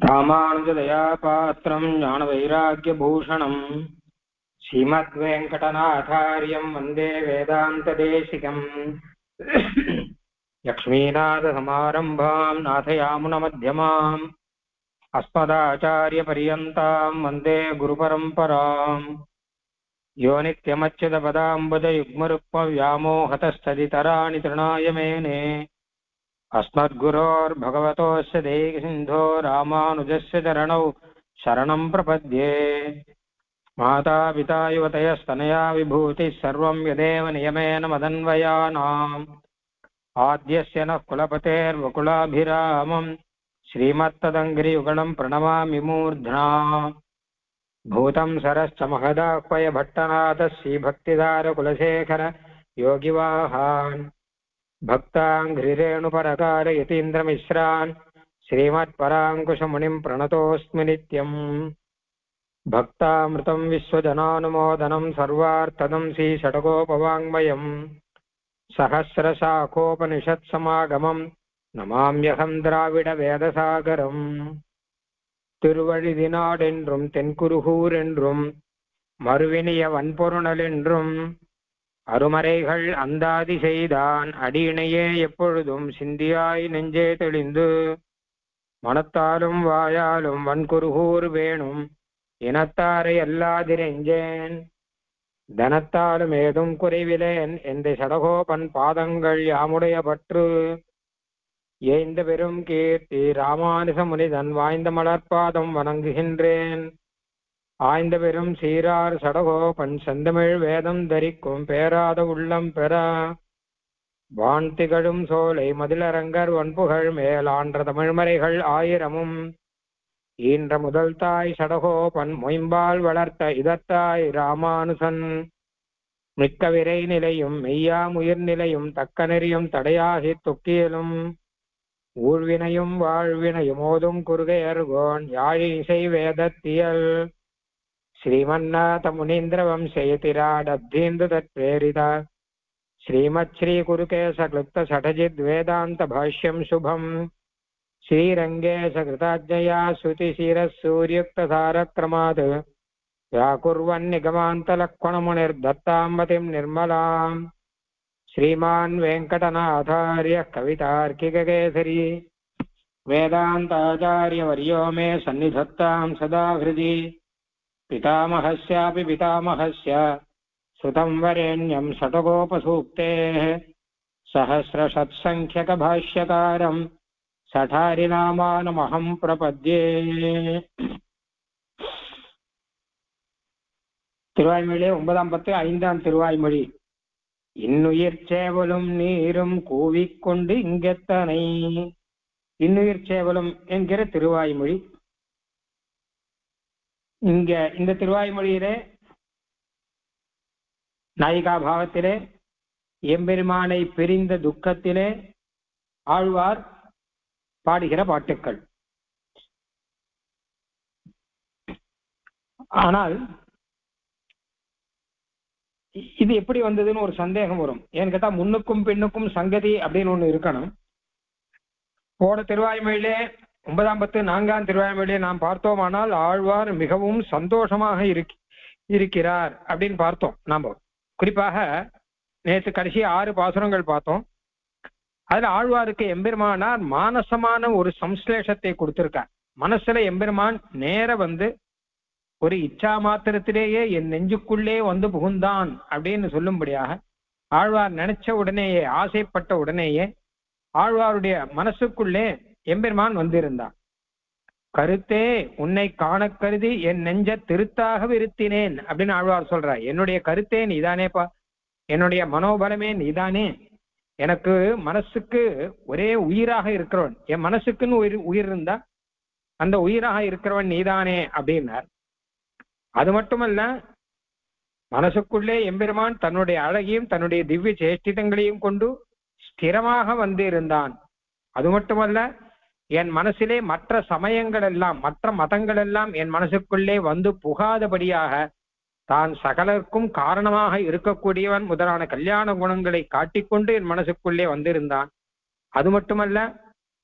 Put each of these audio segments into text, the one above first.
ராமானுஜதயா பாத்திரம் ஞானவைராக்கியபூஷணம் ஸ்ரீமத்வேங்கடநாதாரியம் வந்தே வேதாந்ததேசிகம் லக்ஷ்மீநாதசமாரம்பாம் நாथयामुनमध्यमाम् अस्मदाचार्यपर्यन्ताम् वन्दे गुरुपरम्पराम् यो नित्यमच्युतपदाम्बुजयुग्मरुक्मव्यामोहतस्तदितराणि तृणाय मेने अस्मद्गुरोर्भगवतोऽस्य देहिसिन्धो रामानुजस्य चरणौ शरणम् प्रपद्ये मातापिता युवतयस्तनया विभूतिः सर्वम् यदेव नियमेन मदन्वयानाम् आद्यस्य नः कुलपतेर्वकुलाभिरामम् श्रीमत्तदङ्घ्रियुगणम् प्रणमामि मूर्ध्ना भूतम् सरश्च महदाह्वय भट्टनाथः श्रीभक्तिदारकुलशेखर योगिवाहान् भक्ताङ्घ्रिरेणुपरकार यतीन्द्रमिश्रान् श्रीमत्पराङ्कुशमुनिम् प्रणतोऽस्मि नित्यम् भक्तामृतम् विश्वजनानुमोदनम् सर्वार्थदम् श्रीषडगोपवाङ्मयम् सहस्रशाखोपनिषत्समागमम् நமாமியகம் திராவிட வேதசாகரம் திருவழிதினாடென்றும் தென்குருகூர் என்றும் மறுவினிய வன்பொருணல் என்றும் அருமறைகள் அந்தாதி செய்தான் அடியினையே எப்பொழுதும் சிந்தியாய் நெஞ்சே தெளிந்து மனத்தாலும் வாயாலும் வன்குருகூர் வேணும் இனத்தாரை அல்லாதிரெஞ்சேன் தனத்தாலும் ஏதும் குறைவிலேன் எந்த சடகோபன் பாதங்கள் யாமுடைய பற்று ஏய்ந்த பெரும் கீர்த்தி ராமானுச முனிதன் வாய்ந்த மலர்பாதம் வணங்குகின்றேன் ஆய்ந்த பெரும் சீரார் சடகோபன் செந்தமிழ் வேதம் தரிக்கும் பேராத உள்ளம் பெற வான் திகழும் சோலை மதிலரங்கர் வன்புகழ் மேலான்ற தமிழ்மறைகள் ஆயிரமும் ஈன்ற முதல் தாய் சடகோபன் மொயம்பால் வளர்த்த இதத்தாய் ராமானுசன் மிக்க விரை நிலையும் மெய்யாமுயிர் நிலையும் தக்க நெறியும் தடையாகி தொக்கியலும் ஊழ்வினையும் வாழ்வினையும் ஓதும் குறுகையர்கோன் யாழி இசை வேதத்தியல் ஸ்ரீமன்னாத முனீந்திர வம்சயதிராடப்தீந்து தத்வேரித ஸ்ரீமத் ஸ்ரீ குருகேச கிளுப்த சடஜித் வேதாந்த பாஷ்யம் சுபம் ஸ்ரீரங்கேಶ கிருதாஜயா ஸ்ருதிசிரः சூர்யுக்தசாரக்ரமாத் व्याकुर्वन्निगमान्तलक्ष्मणमुनिर्दत्ताम्बतिम् निर्मलाम् श्रीमान् वेङ्कटनाथार्यः कवितार्किककेसरी वेदान्ताचार्यवर्यो मे सन्निधत्ताम् सदा हृदि पितामहस्यापि पितामहस्य श्रुतम् वरेण्यम् षटकोपसूक्तेः सहस्रषत्सङ्ख्यकभाष्यकारम् सठारिनामानमहम् प्रपद्ये திருவாய்மொழியிலே ஒன்பதாம் பத்து ஐந்தாம் திருவாய்மொழி இன்னுயிர் சேவலும் நீரும் கூவிக்கொண்டு இங்கெத்தனை இன்னுயிர் சேவலும் என்கிற திருவாய்மொழி இங்க இந்த திருவாய்மொழியிலே நாயிகா பாவத்திலே எம்பெருமானை பிரிந்த துக்கத்திலே ஆழ்வார் பாடுகிற பாட்டுக்கள் ஆனால் இது எப்படி வந்ததுன்னு ஒரு சந்தேகம் வரும் ஏன்னு கேட்டா முன்னுக்கும் பின்னுக்கும் சங்கதி அப்படின்னு ஒண்ணு இருக்கணும் போட திருவாய்மொழியிலே ஒன்பதாம் பத்து நான்காம் திருவாய்மொழியிலே நாம் பார்த்தோமானால் ஆழ்வார் மிகவும் சந்தோஷமாக இருக்கிறார் அப்படின்னு பார்த்தோம் நாம குறிப்பாக நேற்று கடைசி ஆறு பாசுரங்கள் பார்த்தோம் அதுல ஆழ்வாருக்கு எம்பெருமானார் மானசமான ஒரு சம்ஸ்லேஷத்தை கொடுத்திருக்கார் மனசுல எம்பெருமான் நேர வந்து ஒரு இச்சா மாத்திரத்திலேயே என் நெஞ்சுக்குள்ளே வந்து புகுந்தான் அப்படின்னு சொல்லும்படியாக ஆழ்வார் நினைச்ச உடனேயே ஆசைப்பட்ட உடனேயே ஆழ்வாருடைய மனசுக்குள்ளே எம்பெருமான் வந்திருந்தான் கருத்தே உன்னை காண கருதி என் நெஞ்ச திருத்தாக விருத்தினேன் அப்படின்னு ஆழ்வார் சொல்றார் என்னுடைய கருத்தே நீதானேப்பா என்னுடைய மனோபலமே நீதானே எனக்கு மனசுக்கு ஒரே உயிராக இருக்கிறவன் என் மனசுக்குன்னு உயிர் உயிர் இருந்தா அந்த உயிராக இருக்கிறவன் நீதானே அப்படின்னார் அது மட்டுமல்ல மனசுக்குள்ளே எம்பெருமான் தன்னுடைய அழகையும் தன்னுடைய திவ்ய சேஷ்டிதங்களையும் கொண்டு ஸ்திரமாக வந்து இருந்தான் அது மட்டுமல்ல என் மனசிலே மற்ற சமயங்கள் எல்லாம் மற்ற மதங்கள் எல்லாம் என் மனசுக்குள்ளே வந்து புகாதபடியாக தான் சகலருக்கும் காரணமாக இருக்கக்கூடியவன் முதலான கல்யாண குணங்களை காட்டிக்கொண்டு என் மனசுக்குள்ளே வந்திருந்தான் அது மட்டுமல்ல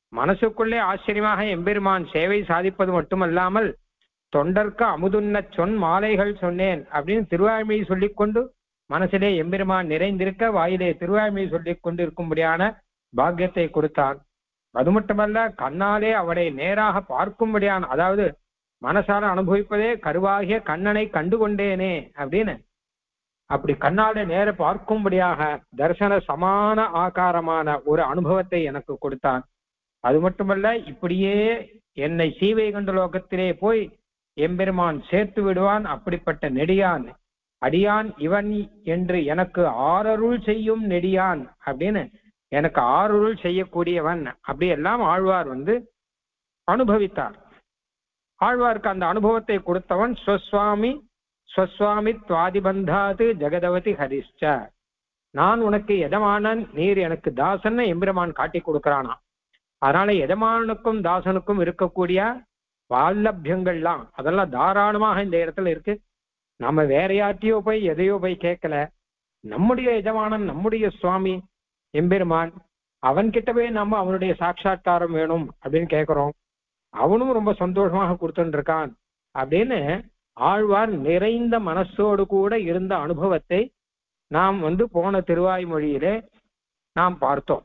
மனசுக்குள்ளே ஆச்சரியமாக எம்பெருமான் சேவை சாதிப்பது மட்டுமல்லாமல் தொண்டர்க்கு அமுதுன்ன சொன் மாலைகள் சொன்னேன் அப்படின்னு திருவாய்மையை சொல்லிக்கொண்டு மனசிலே எம்பெருமான் நிறைந்திருக்க வாயிலே திருவாய்மையை சொல்லிக் கொண்டு இருக்கும்படியான பாக்கியத்தை கொடுத்தான் அது மட்டுமல்ல கண்ணாலே அவரை நேராக பார்க்கும்படியான அதாவது மனசால அனுபவிப்பதே கருவாகிய கண்ணனை கண்டு கொண்டேனே அப்படின்னு அப்படி கண்ணால நேர பார்க்கும்படியாக தரிசன சமான ஆகாரமான ஒரு அனுபவத்தை எனக்கு கொடுத்தான் அது மட்டுமல்ல இப்படியே என்னை சீவைகுண்ட லோகத்திலே போய் எம்பெருமான் சேர்த்து விடுவான் அப்படிப்பட்ட நெடியான் அடியான் இவன் என்று எனக்கு ஆரருள் செய்யும் நெடியான் அப்படின்னு எனக்கு ஆரருள் செய்யக்கூடியவன் அப்படி எல்லாம் ஆழ்வார் வந்து அனுபவித்தார் ஆழ்வாருக்கு அந்த அனுபவத்தை கொடுத்தவன் ஸ்வஸ்வாமி ஸ்வஸ்வாமி துவாதிபந்தாது ஜெகதவதி ஹரிஷ்ச நான் உனக்கு எஜமானன் நீர் எனக்கு தாசன் எம்பெருமான் காட்டி கொடுக்கிறானா அதனால எஜமானுக்கும் தாசனுக்கும் இருக்கக்கூடிய வால்லபியங்கள்லாம் அதெல்லாம் தாராளமாக இந்த இடத்துல இருக்கு நம்ம வேற யார்ட்டையோ போய் எதையோ போய் கேட்கல நம்முடைய எஜமானன் நம்முடைய சுவாமி எம்பெருமான் அவன் கிட்டவே நம்ம அவனுடைய சாட்சா்காரம் வேணும் அப்படின்னு கேட்கிறோம் அவனும் ரொம்ப சந்தோஷமாக கொடுத்துட்டு இருக்கான் அப்படின்னு ஆழ்வார் நிறைந்த மனசோடு கூட இருந்த அனுபவத்தை நாம் வந்து போன திருவாய்மொழியிலே நாம் பார்த்தோம்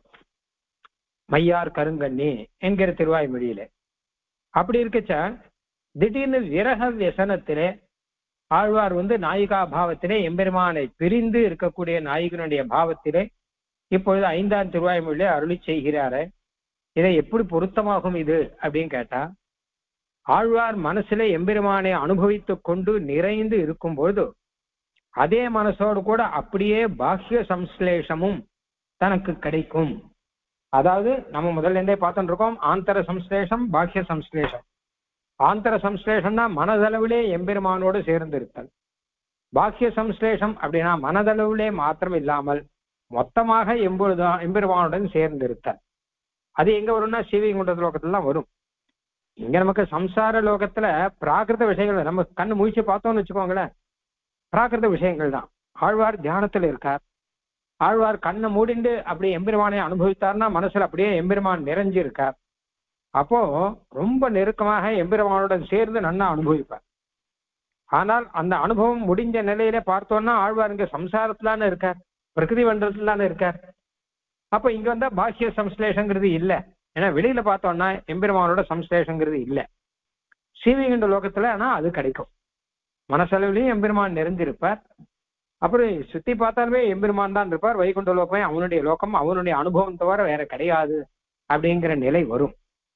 மையார் கருங்கண்ணி என்கிற திருவாய்மொழியிலே அப்படி இருக்கச்ச திடீர்னு விரக வியசனத்திலே ஆழ்வார் வந்து நாயிகா பாவத்திலே எம்பெருமானை பிரிந்து இருக்கக்கூடிய நாயகனுடைய பாவத்திலே இப்பொழுது ஐந்தாம் திருவாய்மொழியிலே அருளி செய்கிறாரு இதை எப்படி பொருத்தமாகும் இது அப்படின்னு கேட்டா ஆழ்வார் மனசுல எம்பெருமானை அனுபவித்துக் கொண்டு நிறைந்து இருக்கும் பொழுது அதே மனசோடு கூட அப்படியே பாஹ்ய சம்ஸ்லேஷமும் தனக்கு கிடைக்கும் அதாவது நம்ம முதல்ல இருந்தே பார்த்துட்டு இருக்கோம் ஆந்தர சம்ஸ்லேஷம் பாஹ்ய சம்ஸ்லேஷம் ஆந்தர சம்ஸ்லேஷம்னா மனதளவிலே எம்பெருமானோடு சேர்ந்து இருத்தல் பாக்கிய சம்ஸ்லேஷம் அப்படின்னா மனதளவிலே மாத்திரம் இல்லாமல் மொத்தமாக எம்பொழுது எம்பெருமானுடன் சேர்ந்து இருத்தல் அது எங்க வரும்னா சிவகுண்ட லோகத்துல தான் வரும் இங்க நமக்கு சம்சார லோகத்துல பிராகிருத விஷயங்கள் நம்ம கண்ணு முழிச்சு பார்த்தோம்னு வச்சுக்கோங்களேன் பிராகிருத விஷயங்கள் தான் ஆழ்வார் தியானத்துல இருக்கார் ஆழ்வார் கண்ணை மூடிண்டு அப்படி எம்பெருமானை அனுபவித்தார்னா மனசுல அப்படியே எம்பெருமான் நிறைஞ்சு இருக்கார் அப்போ ரொம்ப நெருக்கமாக எம்பெருமானுடன் சேர்ந்து நன்னா அனுபவிப்பார் ஆனால் அந்த அனுபவம் முடிஞ்ச நிலையில பார்த்தோம்னா ஆழ்வார் இங்க சம்சாரத்துலான்னு இருக்கார் பிரகிருதி மண்டலத்துலான்னு இருக்கார் அப்ப இங்க வந்தா பாக்கிய சம்ஸ்லேஷங்கிறது இல்ல ஏன்னா வெளியில பார்த்தோம்னா எம்பெருமானோட சம்ஸ்லேஷங்கிறது இல்ல சீவிகண்ட லோகத்துல ஆனா அது கிடைக்கும் மனசளவுலயும் எம்பெருமான் நிறைஞ்சிருப்பார் அப்புறம் சுத்தி பார்த்தாலுமே எம்பெருமான் தான் இருப்பார் வைகுண்ட லோகம் அவனுடைய லோகம் அவனுடைய அனுபவம் தவிர வேற கிடையாது அப்படிங்கிற நிலை வரும்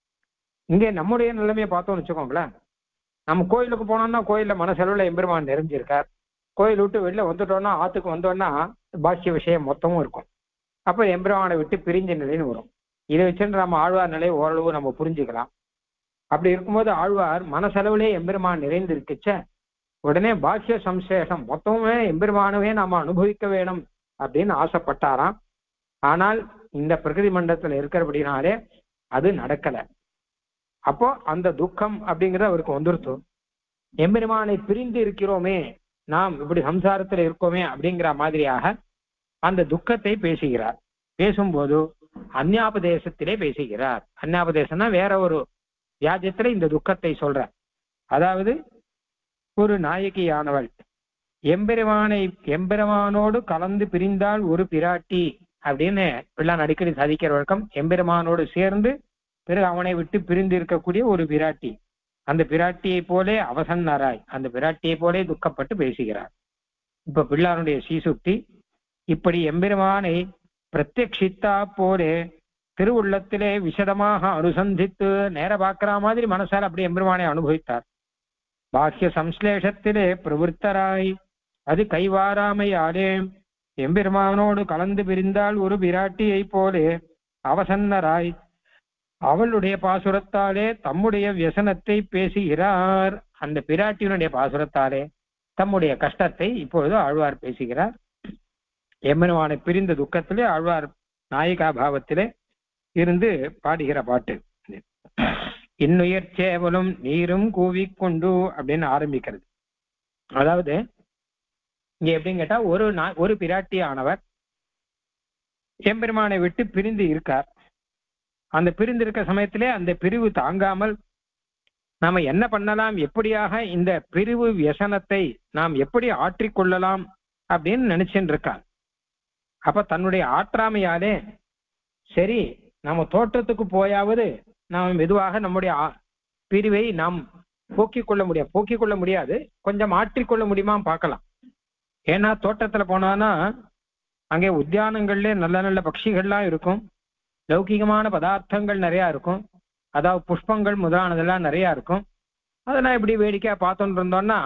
இங்கே நம்முடைய நிலைமையை பார்த்தோம்னு வச்சுக்கோங்களேன் நம்ம கோயிலுக்கு போனோம்னா கோயில்ல மனசளவுல எம்பெருமான் நிறைஞ்சிருக்கார் கோயில் விட்டு வெளில வந்துட்டோம்னா ஆத்துக்கு வந்தோம்னா பாக்கிய விஷயம் மொத்தமும் இருக்கும் அப்ப எம்பெருமானை விட்டு பிரிஞ்ச நிலைன்னு வரும் இதை வச்சுட்டு நம்ம ஆழ்வார் நிலை ஓரளவு நம்ம புரிஞ்சுக்கலாம் அப்படி இருக்கும்போது ஆழ்வார் மனசளவுலே எம்பெருமான் நிறைந்து இருக்குச்ச உடனே பாக்கிய சம்சேஷம் மொத்தமுமே எம்பெருமானவே நாம அனுபவிக்க வேணும் அப்படின்னு ஆசைப்பட்டாராம் ஆனால் இந்த பிரகிருதி மண்டலத்துல இருக்கிறபடினாலே அது நடக்கல அப்போ அந்த துக்கம் அப்படிங்கிறது அவருக்கு வந்துருத்து எம்பெருமானை பிரிந்து இருக்கிறோமே நாம் இப்படி சம்சாரத்துல இருக்கோமே அப்படிங்கிற மாதிரியாக அந்த துக்கத்தை பேசுகிறார் பேசும்போது அந்யாபதேசத்திலே பேசுகிறார் அந்யாபதேசம்னா வேற ஒரு வியாஜத்துல இந்த துக்கத்தை சொல்ற அதாவது ஒரு நாயகியானவள் எம்பெருமானை எம்பெருமானோடு கலந்து பிரிந்தால் ஒரு பிராட்டி அப்படின்னு பிள்ளான் அடிக்கடி சாதிக்கிற வழக்கம் எம்பெருமானோடு சேர்ந்து பிறகு அவனை விட்டு பிரிந்து இருக்கக்கூடிய ஒரு பிராட்டி அந்த பிராட்டியை போலே அவசன்னராய் அந்த பிராட்டியை போலே துக்கப்பட்டு பேசுகிறார் இப்ப பிள்ளாருடைய சீசுக்தி இப்படி எம்பெருமானை பிரத்யக்ஷித்தா போலே திருவுள்ளத்திலே விசதமாக அனுசந்தித்து நேர பார்க்கிற மாதிரி மனசால் அப்படி எம்பெருமானை அனுபவித்தார் பாக்கிய சம்ஸ்லேஷத்திலே பிரவருத்தராய் அது கைவாராமையாலே எம்பெருமானோடு கலந்து பிரிந்தால் ஒரு பிராட்டியை போலே அவசன்னராய் அவளுடைய பாசுரத்தாலே தம்முடைய வியசனத்தை பேசுகிறார் அந்த பிராட்டியினுடைய பாசுரத்தாலே தம்முடைய கஷ்டத்தை இப்பொழுது ஆழ்வார் பேசுகிறார் எம்பெருமானை பிரிந்த துக்கத்திலே ஆழ்வார் நாயிகா பாவத்திலே இருந்து பாடுகிற பாட்டு இன்னுயிர் சேவலும் நீரும் கூவிக்கொண்டு அப்படின்னு ஆரம்பிக்கிறது அதாவது இங்க எப்படின்னு கேட்டா ஒரு நா- ஒரு பிராட்டி ஆனவர் எம்பெருமானை விட்டு பிரிந்து இருக்கார் அந்த பிரிந்திருக்க சமயத்திலே அந்த பிரிவு தாங்காமல் நாம என்ன பண்ணலாம் எப்படியாக இந்த பிரிவு வியசனத்தை நாம் எப்படி ஆற்றிக்கொள்ளலாம் அப்படின்னு நினைச்சுட்டு இருக்கார் அப்ப தன்னுடைய ஆற்றாமையாலே சரி நம்ம தோட்டத்துக்கு போயாவது நாம் மெதுவாக நம்முடைய ஆ- பிரிவை நாம் போக்கிக் கொள்ள முடியாது போக்கிக் கொள்ள முடியாது கொஞ்சம் மாற்றிக்கொள்ள முடியுமா பார்க்கலாம் ஏன்னா தோட்டத்துல போனானா அங்கே உத்தியானங்கள்ல நல்ல நல்ல பட்சிகள்லாம் இருக்கும் லௌகிகமான பதார்த்தங்கள் நிறைய இருக்கும் அதாவது புஷ்பங்கள் முதலானதெல்லாம் நிறைய இருக்கும் அதெல்லாம் இப்படி வேடிக்கையா பார்த்துட்டு இருந்தோம்னா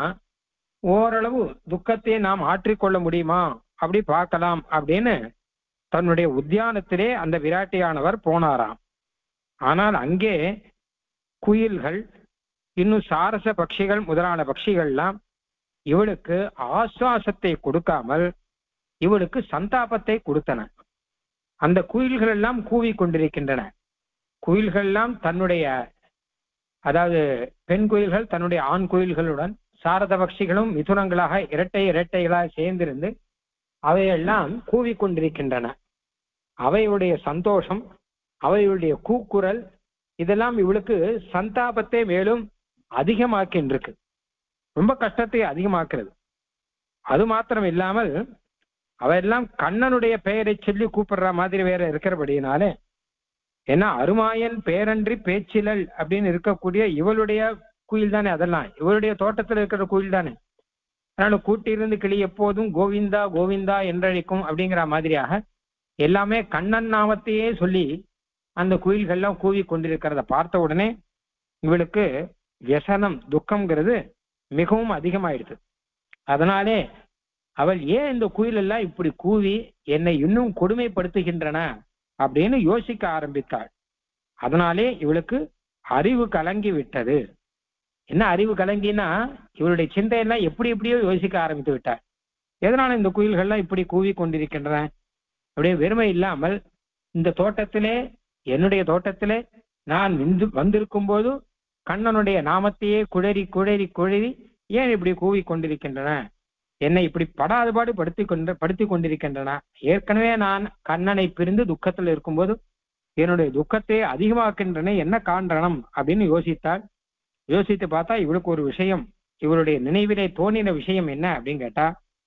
ஓரளவு துக்கத்தை நாம் ஆற்றிக்கொள்ள முடியுமா அப்படி பார்க்கலாம் அப்படின்னு தன்னுடைய உத்தியானத்திலே அந்த விராட்டியானவர் போனாராம் ஆனால் அங்கே குயில்கள் இன்னும் சாரச பட்சிகள் முதலான பட்சிகள்லாம் இவளுக்கு ஆசுவாசத்தை கொடுக்காமல் இவளுக்கு சந்தாபத்தை கொடுத்தன அந்த குயில்கள் எல்லாம் கூவி கொண்டிருக்கின்றன குயில்கள் எல்லாம் தன்னுடைய அதாவது பெண் குயில்கள் தன்னுடைய ஆண் குயில்களுடன் சாரத பட்சிகளும் மிதுனங்களாக இரட்டை இரட்டைகளாக சேர்ந்திருந்து அவையெல்லாம் கூவி கொண்டிருக்கின்றன அவையுடைய சந்தோஷம் அவையுடைய கூக்குரல் இதெல்லாம் இவளுக்கு சந்தாபத்தை மேலும் அதிகமாக்கின்றிருக்கு ரொம்ப கஷ்டத்தை அதிகமாக்குறது அது மாத்திரம் இல்லாமல் அவையெல்லாம் கண்ணனுடைய பெயரை சொல்லி கூப்பிடுற மாதிரி வேற இருக்கிறபடினாலே ஏன்னா அருமாயன் பேரன்றி பேச்சிலல் அப்படின்னு இருக்கக்கூடிய இவளுடைய குயில் தானே அதெல்லாம் இவளுடைய தோட்டத்துல இருக்கிற குயில் தானே அதனால கூட்டியிருந்து கிளி எப்போதும் கோவிந்தா கோவிந்தா என்றழைக்கும் அப்படிங்கிற மாதிரியாக எல்லாமே கண்ணன் நாமத்தையே சொல்லி அந்த குயில்கள்லாம் கூவி கொண்டிருக்கிறத பார்த்த உடனே இவளுக்கு வியசனம் துக்கம்ங்கிறது மிகவும் அதிகமாயிடுது அதனாலே அவள் ஏன் இந்த குயில் எல்லாம் இப்படி கூவி என்னை இன்னும் கொடுமைப்படுத்துகின்றன அப்படின்னு யோசிக்க ஆரம்பித்தாள் அதனாலே இவளுக்கு அறிவு கலங்கி விட்டது என்ன அறிவு கலங்கினா இவளுடைய சிந்தையெல்லாம் எப்படி எப்படியோ யோசிக்க ஆரம்பித்து விட்டாள் எதனால இந்த குயில்கள்லாம் இப்படி கூவி கொண்டிருக்கின்றன அப்படியே வெறுமை இல்லாமல் இந்த தோட்டத்திலே என்னுடைய தோட்டத்திலே நான் வந்து வந்திருக்கும் போது கண்ணனுடைய நாமத்தையே குழறி குழறி குழறி ஏன் இப்படி கூவி கொண்டிருக்கின்றன என்னை இப்படி படாதுபாடு படுத்தி கொண்டு படுத்தி கொண்டிருக்கின்றன ஏற்கனவே நான் கண்ணனை பிரிந்து துக்கத்தில் இருக்கும்போது என்னுடைய துக்கத்தை அதிகமாக்கின்றன என்ன காரணம் அப்படின்னு யோசித்தாள் யோசித்து பார்த்தா இவளுக்கு ஒரு விஷயம் இவருடைய நினைவிலே தோணின விஷயம் என்ன அப்படின்னு கேட்டா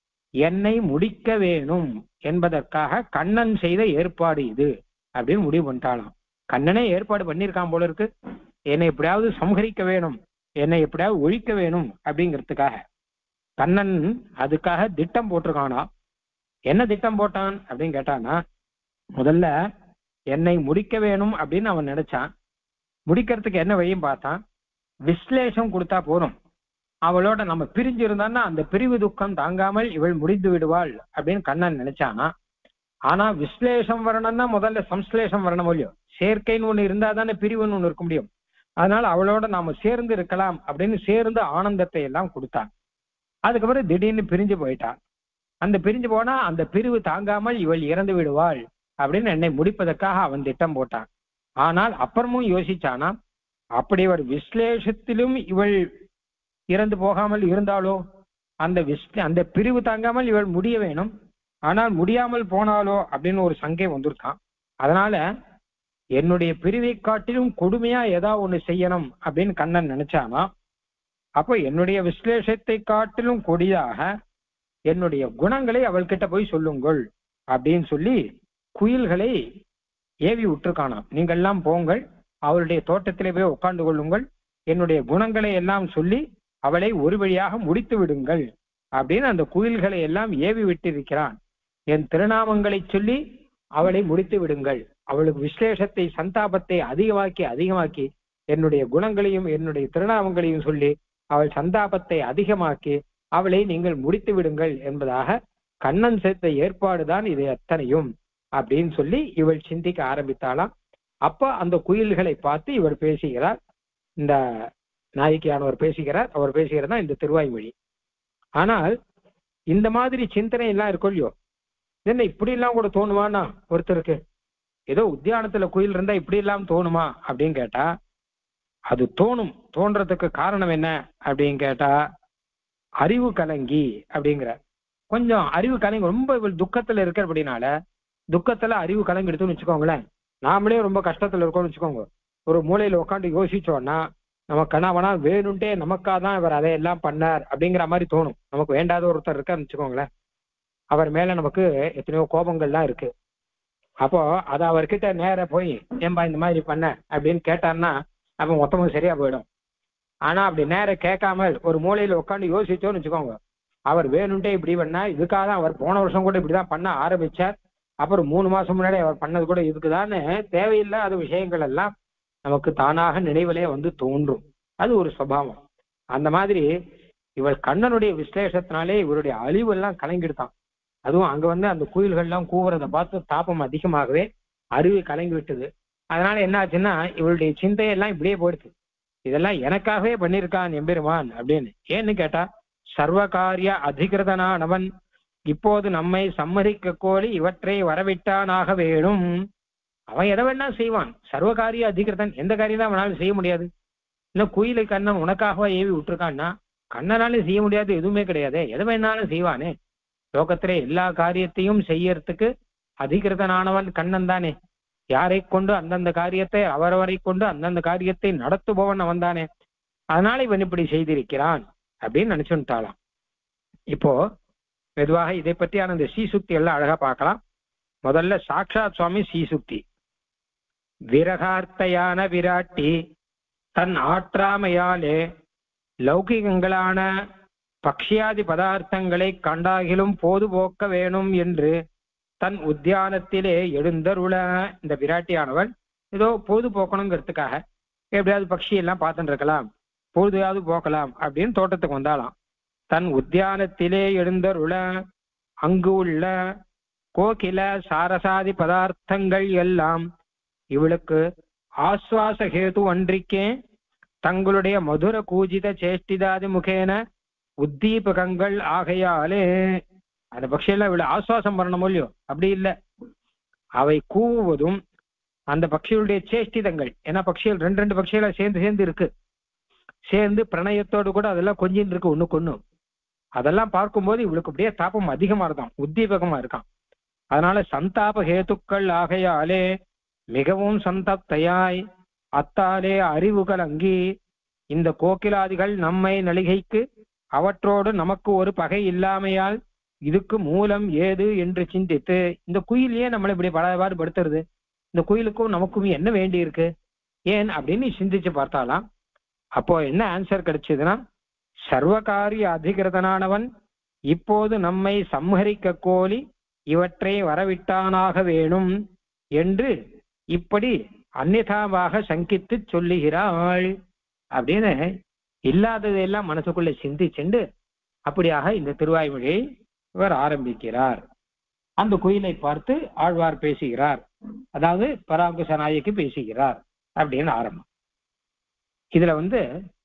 என்னை முடிக்க வேணும் என்பதற்காக கண்ணன் செய்த ஏற்பாடு இது அப்படின்னு முடிவு பண்ணிட்டாளாம் கண்ணனே ஏற்பாடு பண்ணியிருக்கான் போல இருக்கு என்னை எப்படியாவது சம்ஹரிக்க வேணும் என்னை எப்படியாவது ஒழிக்க வேணும் அப்படிங்கிறதுக்காக கண்ணன் அதுக்காக திட்டம் போட்டிருக்கானா என்ன திட்டம் போட்டான் அப்படின்னு கேட்டானா முதல்ல என்னை முடிக்க வேணும் அப்படின்னு அவன் நினைச்சான் முடிக்கிறதுக்கு என்ன வழியும் பார்த்தான் விஸ்லேஷம் கொடுத்தா போதும் அவளோட நம்ம பிரிஞ்சு இருந்தான்னா அந்த பிரிவு துக்கம் தாங்காமல் இவள் முடிந்து விடுவாள் அப்படின்னு கண்ணன் நினைச்சானா ஆனா விஸ்லேஷம் வரணும்னா முதல்ல சம்ஸ்லேஷம் வரணும் இல்லையோ சேர்க்கைன்னு ஒண்ணு இருந்தா தானே பிரிவுன்னு ஒண்ணு இருக்க முடியும் அதனால அவளோட நாம சேர்ந்து இருக்கலாம் அப்படின்னு சேர்ந்து ஆனந்தத்தை எல்லாம் கொடுத்தான் அதுக்கப்புறம் திடீர்னு பிரிஞ்சு போயிட்டான் அந்த பிரிஞ்சு போனா அந்த பிரிவு தாங்காமல் இவள் இறந்து விடுவாள் அப்படின்னு என்னை முடிப்பதற்காக அவன் திட்டம் போட்டான் ஆனால் அப்புறமும் யோசிச்சானா அப்படி ஒரு விஸ்லேஷத்திலும் இவள் இறந்து போகாமல் இருந்தாலோ அந்த விஸ் அந்த பிரிவு தாங்காமல் இவள் முடிய வேணும் ஆனால் முடியாமல் போனாலோ அப்படின்னு ஒரு சங்கை வந்திருக்கான் அதனால என்னுடைய பிரிவை காட்டிலும் கொடுமையா ஏதாவது ஒண்ணு செய்யணும் அப்படின்னு கண்ணன் நினைச்சானா அப்போ என்னுடைய விஸ்லேஷத்தை காட்டிலும் கொடியாக என்னுடைய குணங்களை அவள்கிட்ட போய் சொல்லுங்கள் அப்படின்னு சொல்லி குயில்களை ஏவி விட்டுருக்கானாம் நீங்கள்லாம் போங்கள் அவளுடைய தோட்டத்திலே போய் உட்கார்ந்து கொள்ளுங்கள் என்னுடைய குணங்களை எல்லாம் சொல்லி அவளை ஒரு வழியாக முடித்து விடுங்கள் அப்படின்னு அந்த குயில்களை எல்லாம் ஏவி விட்டிருக்கிறான் என் திருநாமங்களை சொல்லி அவளை முடித்து விடுங்கள் அவளுக்கு விசேஷத்தை சந்தாபத்தை அதிகமாக்கி அதிகமாக்கி என்னுடைய குணங்களையும் என்னுடைய திருநாமங்களையும் சொல்லி அவள் சந்தாபத்தை அதிகமாக்கி அவளை நீங்கள் முடித்து விடுங்கள் என்பதாக கண்ணன் சேர்த்த ஏற்பாடுதான் இது எத்தனையும் அப்படின்னு சொல்லி இவள் சிந்திக்க ஆரம்பித்தாளாம் அப்ப அந்த குயில்களை பார்த்து இவர் பேசுகிறார் இந்த நாயக்கியானவர் பேசுகிறார் அவர் பேசுகிறதா இந்த திருவாய்மொழி ஆனால் இந்த மாதிரி சிந்தனை எல்லாம் இருக்கும் இல்லையோ என்ன இப்படி எல்லாம் கூட தோணுமானா ஒருத்தருக்கு ஏதோ உத்தியானத்துல குயில் இருந்தா இப்படி எல்லாம் தோணுமா அப்படின்னு கேட்டா அது தோணும் தோன்றதுக்கு காரணம் என்ன அப்படின்னு கேட்டா அறிவு கலங்கி அப்படிங்கிற கொஞ்சம் அறிவு கலங்கி ரொம்ப இவள் துக்கத்துல இருக்கிறபடினால துக்கத்துல அறிவு கலங்கி எடுத்துன்னு வச்சுக்கோங்களேன் நாமளே ரொம்ப கஷ்டத்துல இருக்கோம்னு வச்சுக்கோங்க ஒரு மூலையில உட்காந்து யோசிச்சோம்னா நம்ம கணவனா வேணும்ட்டே நமக்காக தான் இவர் அதையெல்லாம் பண்ணார் அப்படிங்கிற மாதிரி தோணும் நமக்கு வேண்டாத ஒருத்தர் இருக்காருன்னு வச்சுக்கோங்களேன் அவர் மேல நமக்கு எத்தனையோ கோபங்கள்லாம் இருக்கு அப்போ அதை அவர்கிட்ட நேர போய் ஏன்பா இந்த மாதிரி பண்ண அப்படின்னு கேட்டார்னா அப்ப மொத்தமும் சரியா போயிடும் ஆனா அப்படி நேர கேட்காமல் ஒரு மூலையில உட்காந்து யோசிச்சோன்னு வச்சுக்கோங்க அவர் வேணும்ட்டே இப்படி பண்ணா இதுக்காக தான் அவர் போன வருஷம் கூட இப்படிதான் பண்ண ஆரம்பிச்சார் அப்புறம் மூணு மாசம் முன்னாடி அவர் பண்ணது கூட இதுக்குதான்னு தேவையில்லாத விஷயங்கள் எல்லாம் நமக்கு தானாக நினைவிலே வந்து தோன்றும் அது ஒரு சுபாவம் அந்த மாதிரி இவர் கண்ணனுடைய விசலேஷத்தினாலே இவருடைய அழிவு எல்லாம் கலங்கிடுதான் அதுவும் அங்க வந்து அந்த குயில்கள்லாம் கூவுறதை பார்த்து தாபம் அதிகமாகவே அருவி கலங்கி விட்டது அதனால என்ன ஆச்சுன்னா இவருடைய சிந்தையெல்லாம் இப்படியே போயிடுது இதெல்லாம் எனக்காகவே பண்ணியிருக்கான் எம்பெருமான் அப்படின்னு ஏன்னு கேட்டா சர்வகாரிய அதிகிருதனானவன் இப்போது நம்மை சம்மதிக்க கோரி இவற்றை வரவிட்டானாக வேணும் அவன் எதை வேணா செய்வான் சர்வகாரிய அதிகிருதன் எந்த காரியம் தான் அவனால செய்ய முடியாது இல்ல குயிலை கண்ணன் உனக்காகவா ஏவி விட்டுருக்கான்னா கண்ணனாலும் செய்ய முடியாது எதுவுமே கிடையாது எதை வேணாலும் செய்வானே லோகத்திலே எல்லா காரியத்தையும் செய்யறதுக்கு அதிகிருதனானவன் கண்ணன் தானே யாரை கொண்டு அந்தந்த காரியத்தை அவரவரை கொண்டு அந்தந்த காரியத்தை நடத்துபவன் அவன் தானே அதனால இவன் இப்படி செய்திருக்கிறான் அப்படின்னு நினைச்சுட்டாளாம் இப்போ மெதுவாக இதை பற்றியான இந்த சீசுக்தி எல்லாம் அழகா பார்க்கலாம் முதல்ல சாக்ஷாத் சுவாமி சீசுக்தி விரகார்த்தையான விராட்டி தன் ஆற்றாமையாலே லௌகிகங்களான பக்ஷியாதி பதார்த்தங்களை கண்டாகிலும் போது போக்க வேணும் என்று தன் உத்தியானத்திலே எழுந்தருள இந்த விராட்டியானவன் ஏதோ பொழுது போக்கணுங்கிறதுக்காக எப்படியாவது பக்ஷி எல்லாம் பார்த்துட்டு இருக்கலாம் பொழுதையாவது போக்கலாம் அப்படின்னு தோட்டத்துக்கு வந்தாலாம் தன் உத்தியானத்திலே எழுந்தருள அங்கு உள்ள கோகில சாரசாதி பதார்த்தங்கள் எல்லாம் இவளுக்கு ஆஸ்வாச ஹேது அன்றிக்கே தங்களுடைய மதுர கூஜித சேஷ்டிதாதி முகேன உத்தீபகங்கள் ஆகையாலே அந்த பட்சியெல்லாம் இவ்வளவு ஆஸ்வாசம் பண்ணணும் இல்லையோ அப்படி இல்லை அவை கூவுவதும் அந்த பட்சிகளுடைய சேஷ்டிதங்கள் ஏன்னா பட்சிகள் ரெண்டு ரெண்டு பட்சிகளா சேர்ந்து சேர்ந்து இருக்கு சேர்ந்து பிரணயத்தோடு கூட அதெல்லாம் கொஞ்சம் இருக்கு ஒண்ணுக்கு ஒண்ணு அதெல்லாம் பார்க்கும்போது இவளுக்கு அப்படியே தாபம் அதிகமா இருக்கான் உத்தீபகமா இருக்கான் அதனால சந்தாப ஹேத்துக்கள் ஆகையாலே மிகவும் சந்தப்தையாய் அத்தாலே அறிவுகள் அங்கி இந்த கோக்கிலாதிகள் நம்மை நலிகைக்கு அவற்றோடு நமக்கு ஒரு பகை இல்லாமையால் இதுக்கு மூலம் ஏது என்று சிந்தித்து இந்த குயிலையே நம்மளை இப்படி பலவாறு படுத்துறது இந்த குயிலுக்கும் நமக்கும் என்ன வேண்டி இருக்கு ஏன் அப்படின்னு சிந்திச்சு பார்த்தாலாம் அப்போ என்ன ஆன்சர் கிடைச்சதுன்னா சர்வகாரிய அதிகிருதனானவன் இப்போது நம்மை சம்ஹரிக்க கோலி இவற்றை வரவிட்டானாக வேணும் என்று இப்படி அந்நிதாவாக சங்கித்து சொல்லுகிறாள் அப்படின்னு இல்லாததையெல்லாம் மனசுக்குள்ள சிந்திச்சுண்டு அப்படியாக இந்த திருவாய்மொழியை இவர் ஆரம்பிக்கிறார் அந்த குயிலை பார்த்து ஆழ்வார் பேசுகிறார் அதாவது பராங்குச நாயகி பேசுகிறார் அப்படின்னு ஆரம்பம் இதுல வந்து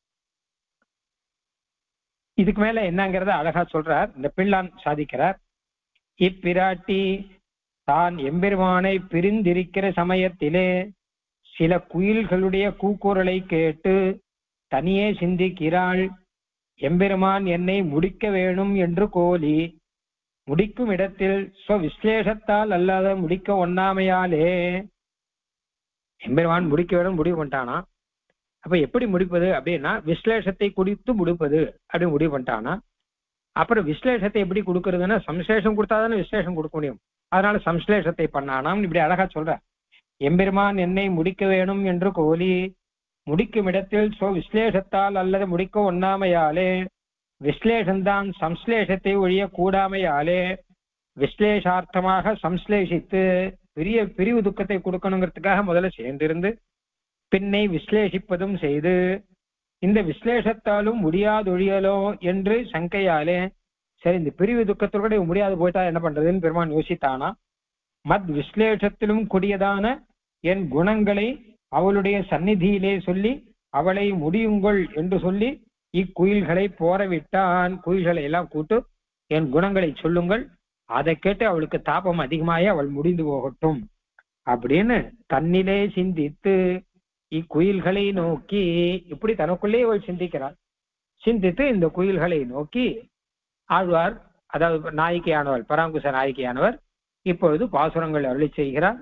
இதுக்கு மேல என்னங்கிறத அழகா சொல்றார் இந்த பிள்ளான் சாதிக்கிறார் இப்பிராட்டி தான் எம்பெருமானை பிரிந்திருக்கிற சமயத்திலே சில குயில்களுடைய கூக்குரலை கேட்டு தனியே சிந்திக்கிறாள் எம்பெருமான் என்னை முடிக்க வேணும் என்று கோலி முடிக்கும் இடத்தில் ஸ்வவிஸ்லேஷத்தால் அல்லாத முடிக்க ஒண்ணாமையாலே எம்பெருமான் முடிக்க வேணும் முடிவு பண்ணிட்டானா அப்ப எப்படி முடிப்பது அப்படின்னா விஸ்லேஷத்தை குடித்து முடிப்பது அப்படின்னு முடிவு பண்ணிட்டானா அப்புறம் விஸ்லேஷத்தை எப்படி கொடுக்கறதுன்னா சம்ஸ்லேஷம் கொடுத்தாதானே விஸ்லேஷம் கொடுக்க முடியும் அதனால சம்ஸ்லேஷத்தை பண்ணானாம் இப்படி அழகா சொல்ற எம்பெருமான் என்னை முடிக்க வேணும் என்று கோலி முடிக்கும் இடத்தில் சோ விஸ்லேஷத்தால் அல்லது முடிக்க ஒண்ணாமையாலே விஸ்லேஷந்தான் சம்ஸ்லேஷத்தை ஒழிய கூடாமையாலே விஸ்லேஷார்த்தமாக சம்ஸ்லேஷித்து பெரிய பிரிவு துக்கத்தை கொடுக்கணுங்கிறதுக்காக முதல்ல சேர்ந்திருந்து பின்னை விஸ்லேஷிப்பதும் செய்து இந்த விஸ்லேஷத்தாலும் முடியாதொழியலோ என்று சங்கையாலே சரி இந்த பிரிவு துக்கத்தோட முடியாது போயிட்டா என்ன பண்றதுன்னு பெருமான் யோசித்தானா மத் விஸ்லேஷத்திலும் கூடியதான என் குணங்களை அவளுடைய சந்நிதியிலே சொல்லி அவளை முடியுங்கள் என்று சொல்லி இக்குயில்களை போரவிட்டான் குயில்களை எல்லாம் கூட்டு என் குணங்களை சொல்லுங்கள் அதை கேட்டு அவளுக்கு தாபம் அதிகமாயி அவள் முடிந்து போகட்டும் அப்படின்னு தன்னிலே சிந்தித்து இக்குயில்களை நோக்கி இப்படி தனக்குள்ளே அவள் சிந்திக்கிறாள் சிந்தித்து இந்த குயில்களை நோக்கி ஆழ்வார் அதாவது நாயகியானவள் பராங்குச நாயகியானவர் இப்பொழுது பாசுரங்கள் அருளி செய்கிறார்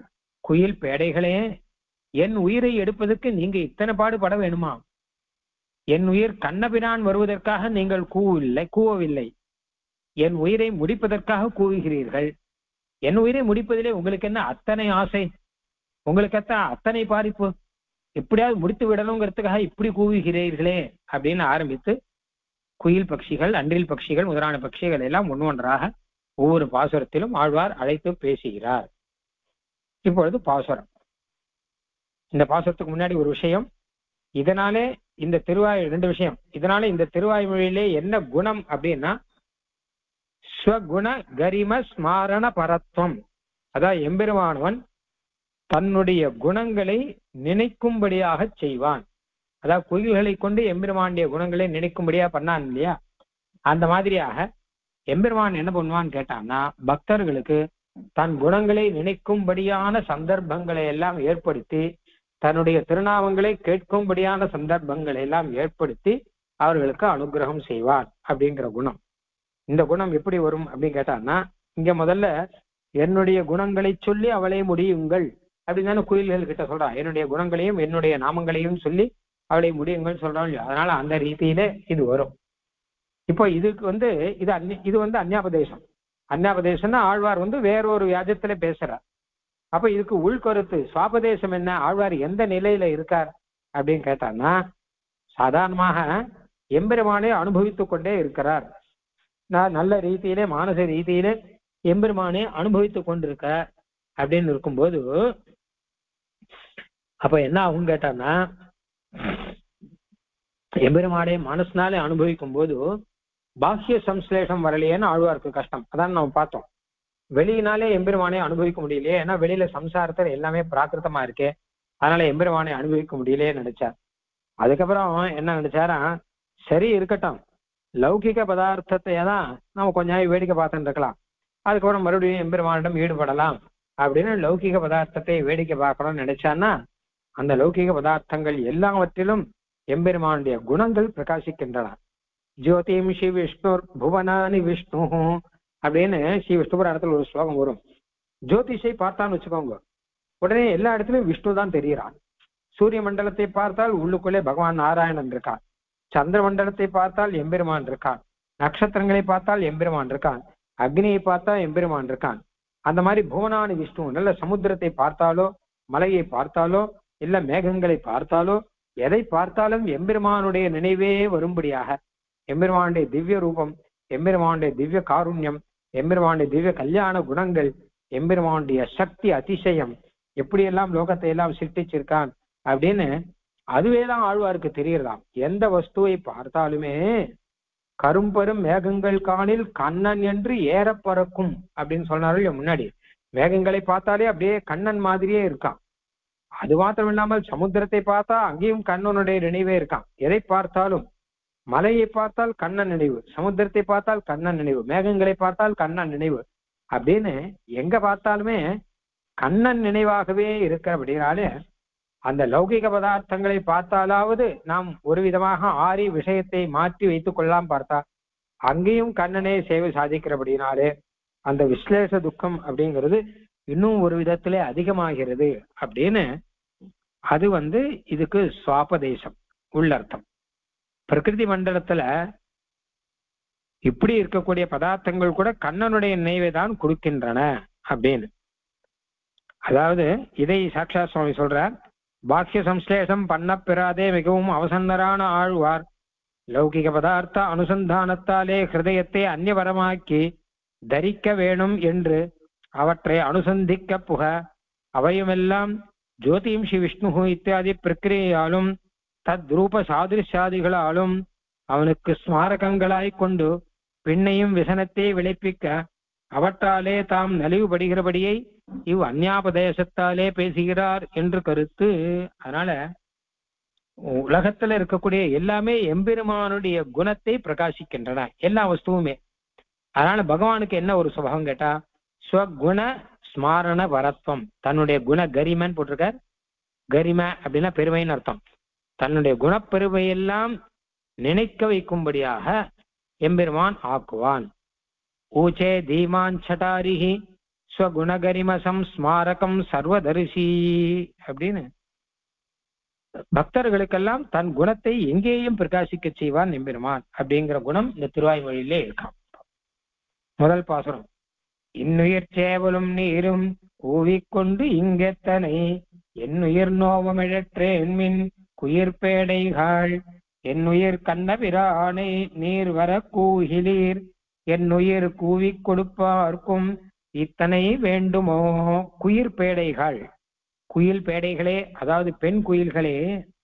குயில் பேடைகளே என் உயிரை எடுப்பதற்கு நீங்க இத்தனை பாடுபட வேணுமா என் உயிர் கண்ணபிரான் வருவதற்காக நீங்கள் கூவவில்லை கூவவில்லை என் உயிரை முடிப்பதற்காக கூவுகிறீர்கள் என் உயிரை முடிப்பதிலே உங்களுக்கு என்ன அத்தனை ஆசை உங்களுக்கு எத்த அத்தனை பாதிப்பு எப்படியாவது முடித்து விடணுங்கிறதுக்காக இப்படி கூவுகிறீர்களே அப்படின்னு ஆரம்பித்து குயில் பட்சிகள் அன்றில் பட்சிகள் முதலான பட்சிகள் எல்லாம் ஒன்று ஒன்றாக ஒவ்வொரு பாசுரத்திலும் ஆழ்வார் அழைத்து பேசுகிறார் இப்பொழுது பாசுரம் இந்த பாசுரத்துக்கு முன்னாடி ஒரு விஷயம் இதனாலே இந்த திருவாய் ரெண்டு விஷயம் இதனால இந்த திருவாய்மொழியிலே என்ன குணம் அப்படின்னா ஸ்வகுண கரிம ஸ்மாரண பரத்வம் அதான் எம்பெருமானவன் தன்னுடைய குணங்களை நினைக்கும்படியாக செய்வான் அதாவது குயில்களை கொண்டு எம்பெருமானுடைய குணங்களை நினைக்கும்படியா பண்ணான் இல்லையா அந்த மாதிரியாக எம்பெருமான் என்ன பண்ணுவான்னு கேட்டான்னா பக்தர்களுக்கு தன் குணங்களை நினைக்கும்படியான சந்தர்ப்பங்களை எல்லாம் ஏற்படுத்தி தன்னுடைய திருநாமங்களை கேட்கும்படியான சந்தர்ப்பங்களை எல்லாம் ஏற்படுத்தி அவர்களுக்கு அனுகிரகம் செய்வார் அப்படிங்கிற குணம் இந்த குணம் எப்படி வரும் அப்படின்னு கேட்டான்னா இங்க முதல்ல என்னுடைய குணங்களை சொல்லி அவளை முடியுங்கள் அப்படின்னு தானே குயில்கள் கிட்ட சொல்றான் என்னுடைய குணங்களையும் என்னுடைய நாமங்களையும் சொல்லி அவளை முடியுங்கள் சொல்றான் இல்லையா அதனால அந்த ரீதியில இது வரும் இப்போ இதுக்கு வந்து இது அந்நி- இது வந்து அந்யாபதேசம் அந்யாபதேசம்னா ஆழ்வார் வந்து வேறொரு வியாஜத்துல பேசுறார் அப்ப இதுக்கு உள்கருத்து சுவாபதேசம் என்ன ஆழ்வார் எந்த நிலையில இருக்கார் அப்படின்னு கேட்டான்னா சாதாரணமாக எம்பெருமானை அனுபவித்துக் கொண்டே இருக்கிறார் நான் நல்ல ரீதியிலே மானச ரீதியிலே எம்பெருமானை அனுபவித்துக் கொண்டிருக்கார் அப்படின்னு இருக்கும்போது அப்ப என்ன ஆகும் கேட்டான்னா எம்பெருமானை மனசுனாலே அனுபவிக்கும் போது பாஹ்ய சம்ஸ்லேஷம் வரலையேன்னு ஆழ்வாருக்கு கஷ்டம் அதான் நம்ம பார்த்தோம் வெளியினாலே எம்பெருமானை அனுபவிக்க முடியலையே ஏன்னா வெளியில சம்சாரத்துல எல்லாமே பிராகிருத்தமா இருக்கே அதனால எம்பெருமானை அனுபவிக்க முடியலையே நினைச்சார் அதுக்கப்புறம் என்ன நினைச்சாரா சரி இருக்கட்டும் லௌகிக பதார்த்தத்தை தான் நம்ம கொஞ்ச நாள் வேடிக்கை பார்த்துட்டு இருக்கலாம் அதுக்கப்புறம் மறுபடியும் எம்பெருமானிடம் ஈடுபடலாம் அப்படின்னு லௌகிக பதார்த்தத்தை வேடிக்கை பார்க்கணும்னு நினைச்சான்னா அந்த லௌகிக பதார்த்தங்கள் எல்லாவற்றிலும் எம்பெருமானுடைய குணங்கள் பிரகாசிக்கின்றன ஜோதிம் ஸ்ரீ விஷ்ணு புவனானி விஷ்ணு அப்படின்னு ஸ்ரீ விஷ்ணு புராணத்துல ஒரு ஸ்லோகம் வரும் ஜோதிஷை பார்த்தான்னு வச்சுக்கோங்க உடனே எல்லா இடத்துலயும் விஷ்ணு தான் தெரிகிறான் சூரிய மண்டலத்தை பார்த்தால் உள்ளுக்குள்ளே பகவான் நாராயணன் இருக்கான் சந்திர மண்டலத்தை பார்த்தால் எம்பெருமான் இருக்கான் நட்சத்திரங்களை பார்த்தால் எம்பெருமான் இருக்கான் அக்னியை பார்த்தா எம்பெருமான் இருக்கான் அந்த மாதிரி புவனானி விஷ்ணு நல்ல சமுத்திரத்தை பார்த்தாலோ மலையை பார்த்தாலோ இல்ல மேகங்களை பார்த்தாலோ எதை பார்த்தாலும் எம்பெருமானுடைய நினைவே வரும்படியாக எம்பெருமானுடைய திவ்ய ரூபம் எம்பெருமானுடைய திவ்ய காருண்யம் எம்பெருமானுடைய திவ்ய கல்யாண குணங்கள் எம்பெருமானுடைய சக்தி அதிசயம் எப்படியெல்லாம் லோகத்தை எல்லாம் சிருஷ்டிச்சிருக்கான் அப்படின்னு அதுவே தான் ஆழ்வாருக்கு தெரியறதாம் எந்த வஸ்துவை பார்த்தாலுமே கரும்பெரும் மேகங்கள் காணில் கண்ணன் என்று ஏற பறக்கும் அப்படின்னு சொன்னாரு இல்லையா முன்னாடி மேகங்களை பார்த்தாலே அப்படியே கண்ணன் மாதிரியே இருக்கான் அது மாத்திரம் இல்லாமல் சமுத்திரத்தை பார்த்தா அங்கேயும் கண்ணனுடைய நினைவே இருக்கான் எதை பார்த்தாலும் மலையை பார்த்தால் கண்ணன் நினைவு சமுத்திரத்தை பார்த்தால் கண்ணன் நினைவு மேகங்களை பார்த்தால் கண்ணன் நினைவு அப்படின்னு எங்க பார்த்தாலுமே கண்ணன் நினைவாகவே இருக்கிறபடினாலே அந்த லௌகிக பதார்த்தங்களை பார்த்தாலாவது நாம் ஒரு விதமாக ஆறி விஷயத்தை மாற்றி வைத்துக் கொள்ளலாம் பார்த்தா அங்கேயும் கண்ணனே சேவை சாதிக்கிறபடினாலே அந்த விஸ்லேஷ துக்கம் அப்படிங்கிறது இன்னும் ஒரு விதத்திலே அதிகமாகிறது அப்படின்னு அது வந்து இதுக்கு சுவாபதேசம் உள்ளர்த்தம் பிரகிருதி மண்டலத்துல இப்படி இருக்கக்கூடிய பதார்த்தங்கள் கூட கண்ணனுடைய நினைவை தான் கொடுக்கின்றன அப்படின்னு அதாவது இதை சாட்சா சுவாமி சொல்றார் பாக்கிய சம்ஸ்லேஷம் பண்ண பெறாதே மிகவும் அவசன்னரான ஆழ்வார் லௌகிக பதார்த்த அனுசந்தானத்தாலே ஹிருதயத்தை அந்நியபரமாக்கி தரிக்க வேணும் என்று அவற்றை அனுசந்திக்க புக அவையுமெல்லாம் ஜோதிம் ஸ்ரீ விஷ்ணு இத்தியாதி பிரக்கிரியாலும் தத் ரூப சாதிருஷாதிகளாலும் அவனுக்கு ஸ்மாரகங்களாய் கொண்டு பின்னையும் விசனத்தை விளைப்பிக்க அவற்றாலே தாம் நலிவுபடுகிறபடியை இவ் அந்யாபதேசத்தாலே பேசுகிறார் என்று கருத்து அதனால உலகத்துல இருக்கக்கூடிய எல்லாமே எம்பெருமானுடைய குணத்தை பிரகாசிக்கின்றன எல்லா வஸ்துவுமே அதனால பகவானுக்கு என்ன ஒரு சுபகம் கேட்டா ஸ்வகுண ஸ்மாரண வரத்வம் தன்னுடைய குண கரிமன் போட்டிருக்கார் கரிம அப்படின்னா பெருமைன்னு அர்த்தம் தன்னுடைய குணப்பெருமையெல்லாம் நினைக்க வைக்கும்படியாக எம்பெருமான் ஆக்குவான் ஊச்சே தீமான் சட்டாரிஹி ஸ்வகுணகரிமசம் ஸ்மாரகம் சர்வதரிசி அப்படின்னு பக்தர்களுக்கெல்லாம் தன் குணத்தை எங்கேயும் பிரகாசிக்க செய்வான் எம்பெருமான் அப்படிங்கிற குணம் இந்த திருவாய்மொழியிலே இருக்கான் முதல் பாசுரம் இன்னுயிர் சேவலும் நீரும் கூவிக்கொண்டு இங்கெத்தனை என்னுயிர் நோவமிழற்றேன் மின் குயிர்பேடைகாள் என்னுயிர் கண்ணபிரானை நீர் வர கூகிலீர் என்னுயிர் கூவிக் கொடுப்பார்க்கும் இத்தனை வேண்டுமோ குயிர் பேடைகள் குயில் பேடைகளே அதாவது பெண் குயில்களே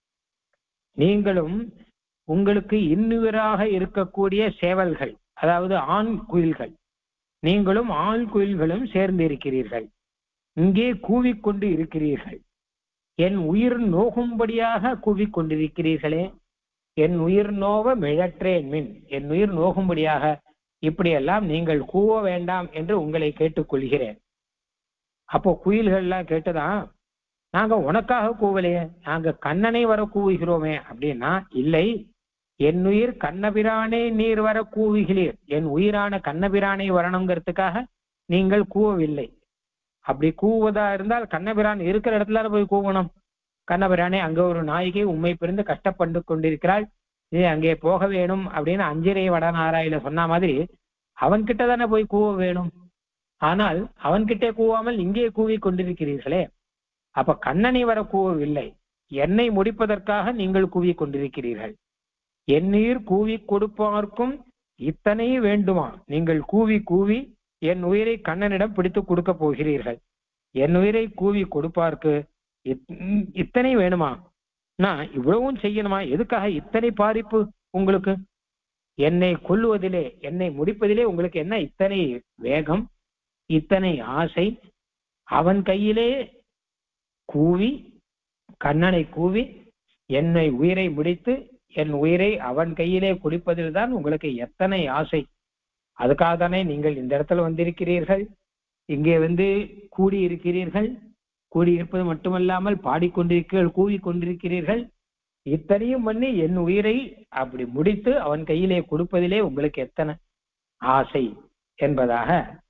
நீங்களும் உங்களுக்கு இன்னுயிராக இருக்கக்கூடிய சேவல்கள் அதாவது ஆண் குயில்கள் நீங்களும் ஆண் குயில்களும் சேர்ந்து இருக்கிறீர்கள் இங்கே கூவிக்கொண்டு இருக்கிறீர்கள் என் உயிர் நோகும்படியாக கூவிக்கொண்டிருக்கிறீர்களே என் உயிர் நோவ மிழற்றேன் மின் என் உயிர் நோகும்படியாக இப்படியெல்லாம் நீங்கள் கூவ வேண்டாம் என்று உங்களை கேட்டுக்கொள்கிறேன் அப்போ குயில்கள்லாம் கேட்டுதான் நாங்க உனக்காக கூவலையே நாங்க கண்ணனை வர கூவுகிறோமே அப்படின்னா இல்லை என் உயிர் கண்ணபிரானே நீர் வர கூவுகிறீர் என் உயிரான கண்ணபிரானை வரணுங்கிறதுக்காக நீங்கள் கூவவில்லை அப்படி கூவுவதா இருந்தால் கண்ணபிரான் இருக்கிற இடத்துல போய் கூவணும் கண்ணபிரானே அங்க ஒரு நாயகி உண்மை பிறந்து கஷ்டப்பட்டு கொண்டிருக்கிறாள் இது அங்கே போக வேணும் அப்படின்னு அஞ்சிரை வடநாராயில சொன்ன மாதிரி அவன்கிட்ட தானே போய் கூவ வேணும் ஆனால் அவன்கிட்டே கூவாமல் இங்கே கூவி கொண்டிருக்கிறீர்களே அப்ப கண்ணனை வர கூவவில்லை என்னை முடிப்பதற்காக நீங்கள் கூவி கொண்டிருக்கிறீர்கள் என்னுயிர் கூவி கொடுப்பார்க்கும் இத்தனை வேண்டுமா நீங்கள் கூவி கூவி என் உயிரை கண்ணனிடம் பிடித்து கொடுக்க போகிறீர்கள் என் உயிரை கூவி கொடுப்பார்க்கு இத்தனை வேணுமா நான் இவ்வளவும் செய்யணுமா எதுக்காக இத்தனை பாதிப்பு உங்களுக்கு என்னை கொல்லுவதிலே என்னை முடிப்பதிலே உங்களுக்கு என்ன இத்தனை வேகம் இத்தனை ஆசை அவன் கையிலே கூவி கண்ணனை கூவி என்னை உயிரை முடித்து என் உயிரை அவன் கையிலே குடிப்பதில் தான் உங்களுக்கு எத்தனை ஆசை அதுக்காக தானே நீங்கள் இந்த இடத்துல வந்திருக்கிறீர்கள் இங்கே வந்து கூடி இருக்கிறீர்கள் கூடியிருப்பது மட்டுமல்லாமல் பாடிக்கொண்டிருக்கிறீர்கள் கூவி கொண்டிருக்கிறீர்கள் இத்தனையும் பண்ணி என் உயிரை அப்படி முடித்து அவன் கையிலே கொடுப்பதிலே உங்களுக்கு எத்தனை ஆசை என்பதாக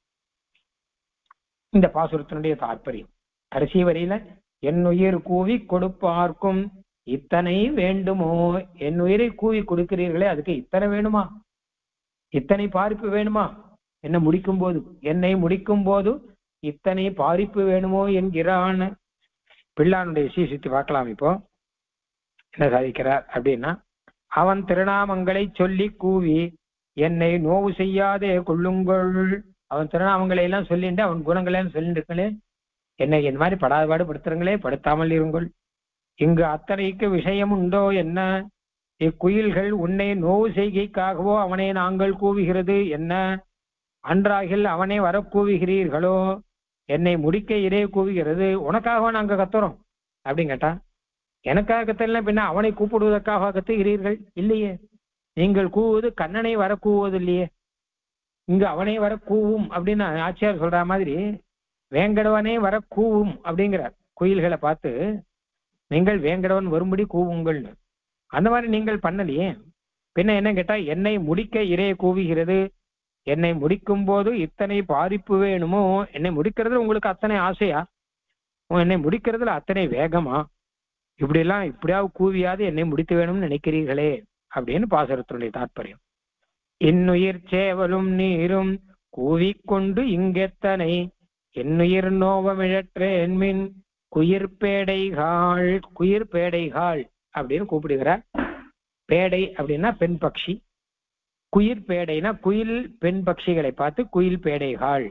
இந்த பாசுரத்தினுடைய தாற்பயம் கடைசி வரியில என் உயிர் கூவி கொடுப்பார்க்கும் இத்தனை வேண்டுமோ என் உயிரை கூவி கொடுக்கிறீர்களே அதுக்கு இத்தனை வேணுமா இத்தனை பாரிப்பு வேணுமா என்ன முடிக்கும் போது என்னை முடிக்கும் போது இத்தனை பாரிப்பு வேணுமோ என்கிறான் பிள்ளானுடைய சீசித்து பார்க்கலாம் இப்போ என்ன சாதிக்கிறார் அப்படின்னா அவன் திருநாமங்களை சொல்லி கூவி என்னை நோவு செய்யாதே கொள்ளுங்கள் அவன் திருநாமங்களை எல்லாம் சொல்லிட்டு அவன் குணங்களை எல்லாம் சொல்லிட்டு இருக்கங்களே என்னை இந்த மாதிரி படாதபாடு படுத்துறங்களே படுத்தாமல் இருங்கள் இங்கு அத்தனைக்கு விஷயம் உண்டோ என்ன இக்குயில்கள் உன்னை நோவு செய்கைக்காகவோ அவனை நாங்கள் கூவுகிறது என்ன அன்றாகில் அவனை வர கூவுகிறீர்களோ என்னை முடிக்க இடே கூவுகிறது உனக்காகவா நாங்க கத்துறோம் அப்படின்னு கேட்டா எனக்காக கத்தல பின்ன அவனை கூப்பிடுவதற்காக கத்துகிறீர்கள் இல்லையே நீங்கள் கூவுவது கண்ணனை வர கூவுவது இல்லையே இங்கு அவனை வர கூவும் அப்படின்னு ஆச்சியார் சொல்ற மாதிரி வேங்கடவனே வர கூவும் அப்படிங்கிறார் குயில்களை பார்த்து நீங்கள் வேங்கடவன் வரும்படி கூவுங்கள்னு அந்த மாதிரி நீங்கள் பண்ணலையே பின்ன என்ன கேட்டா என்னை முடிக்க இறைய கூவுகிறது என்னை முடிக்கும் போது இத்தனை பாதிப்பு வேணுமோ என்னை முடிக்கிறதுல உங்களுக்கு அத்தனை ஆசையா என்னை முடிக்கிறதுல அத்தனை வேகமா இப்படி எல்லாம் இப்படியாவது கூவியாவது என்னை முடித்து வேணும்னு நினைக்கிறீர்களே அப்படின்னு பாசுரத்தினுடைய தாற்பயம் இன்னுயிர் சேவலும் நீரும் கூவிக்கொண்டு இங்கெத்தனை என்னுயிர் நோவமிழற்றேன் மின் குயிர் பேடைகாள் குயிர் பேடைகாள் அப்படின்னு கூப்பிடுகிறார் பேடை அப்படின்னா பெண் பக்ஷி குயிர் பேடைனா குயில் பெண் பட்சிகளை பார்த்து குயில் பேடைகாள்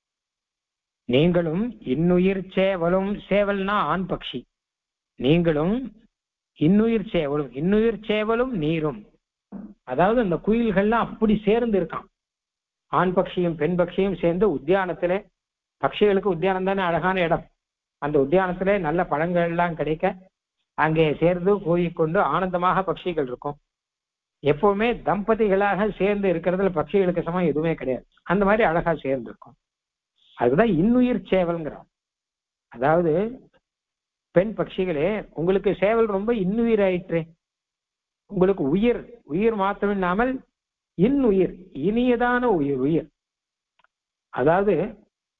நீங்களும் இன்னுயிர் சேவலும் சேவல்னா ஆண் பட்சி நீங்களும் இன்னுயிர் சேவலும் இன்னுயிர் சேவலும் நீரும் அதாவது அந்த குயில்கள்லாம் அப்படி சேர்ந்து இருக்கான் ஆண் பட்சியும் பெண் பட்சியும் சேர்ந்து உத்தியானத்திலே பட்சிகளுக்கு உத்தியானம் தானே அழகான இடம் அந்த உத்தியானத்திலே நல்ல பழங்கள் எல்லாம் கிடைக்க அங்கே சேர்ந்து கூவிக்கொண்டு ஆனந்தமாக பட்சிகள் இருக்கும் எப்பவுமே தம்பதிகளாக சேர்ந்து இருக்கிறதுல பட்சிகளுக்கு சமம் எதுவுமே கிடையாது அந்த மாதிரி அழகா சேர்ந்து இருக்கும் அதுதான் இன்னுயிர் சேவல்ங்கிறோம் அதாவது பெண் பட்சிகளே உங்களுக்கு சேவல் ரொம்ப இன்னுயிர் ஆயிற்றே உங்களுக்கு உயிர் உயிர் மாத்திரம் இல்லாமல் இன்னுயிர் இனியதான உயிர் உயிர் அதாவது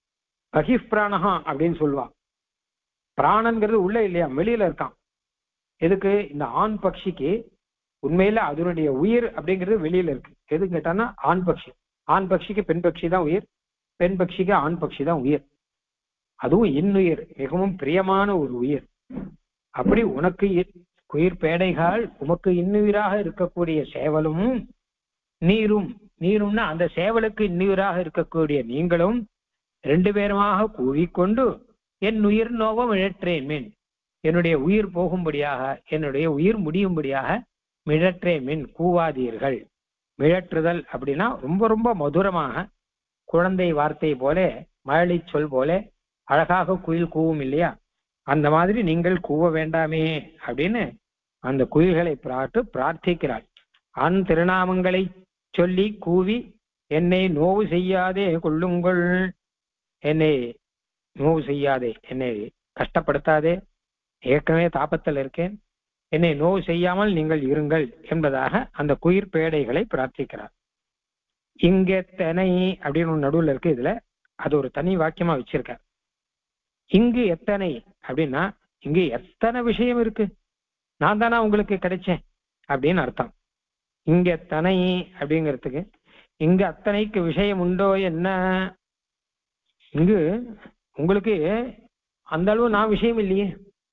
பகிப் பிராணஹா அப்படின்னு சொல்லுவா பிராணங்கிறது உள்ள இல்லையா வெளியில இருக்கான் எதுக்கு இந்த ஆண் பட்சிக்கு உண்மையில அதனுடைய உயிர் அப்படிங்கிறது வெளியில இருக்கு எது கேட்டான்னா ஆண் பட்சி ஆண் பட்சிக்கு பெண் பட்சி தான் உயிர் பெண் பட்சிக்கு ஆண் பட்சி தான் உயிர் அதுவும் இன்னுயிர் மிகவும் பிரியமான ஒரு உயிர் அப்படி உனக்கு இ- உயிர் பேடைகள் உமக்கு இன்னுயிராக இருக்கக்கூடிய சேவலும் நீரும் நீரும்னா அந்த சேவலுக்கு இன்னுயிராக இருக்கக்கூடிய நீங்களும் ரெண்டு பேருமாக கூவிக்கொண்டு என் உயிர் நோவம் இழற்றேன் மீன் என்னுடைய உயிர் போகும்படியாக என்னுடைய உயிர் முடியும்படியாக மிழற்றேன் மீன் கூவாதீர்கள் மிழற்றுதல் அப்படின்னா ரொம்ப ரொம்ப மதுரமாக குழந்தை வார்த்தை போல மழலை சொல் போல அழகாக குயில் கூவும் இல்லையா அந்த மாதிரி நீங்கள் கூவ வேண்டாமே அப்படின்னு அந்த குயில்களை பிராட்டு பிரார்த்திக்கிறாள் அன் திருநாமங்களை சொல்லி கூவி என்னை நோவு செய்யாதே கொள்ளுங்கள் என்னை நோவு செய்யாதே என்னை கஷ்டப்படுத்தாதே ஏற்கனவே தாபத்தில் இருக்கேன் என்னை நோவு செய்யாமல் நீங்கள் இருங்கள் என்பதாக அந்த குயிர் பேடைகளை பிரார்த்திக்கிறார் இங்கே தெனை அப்படின்னு ஒரு நடுவுல இருக்கு இதுல அது ஒரு தனி வாக்கியமா வச்சிருக்கார் இங்கு எத்தனை அப்படின்னா இங்கு எத்தனை விஷயம் இருக்கு நான் தானா உங்களுக்கு கிடைச்சேன் அப்படின்னு அர்த்தம் இங்க எத்தனை அப்படிங்கிறதுக்கு இங்க அத்தனைக்கு விஷயம் உண்டோ என்ன இங்கு உங்களுக்கு அந்த அளவு நான் விஷயம் இல்லையே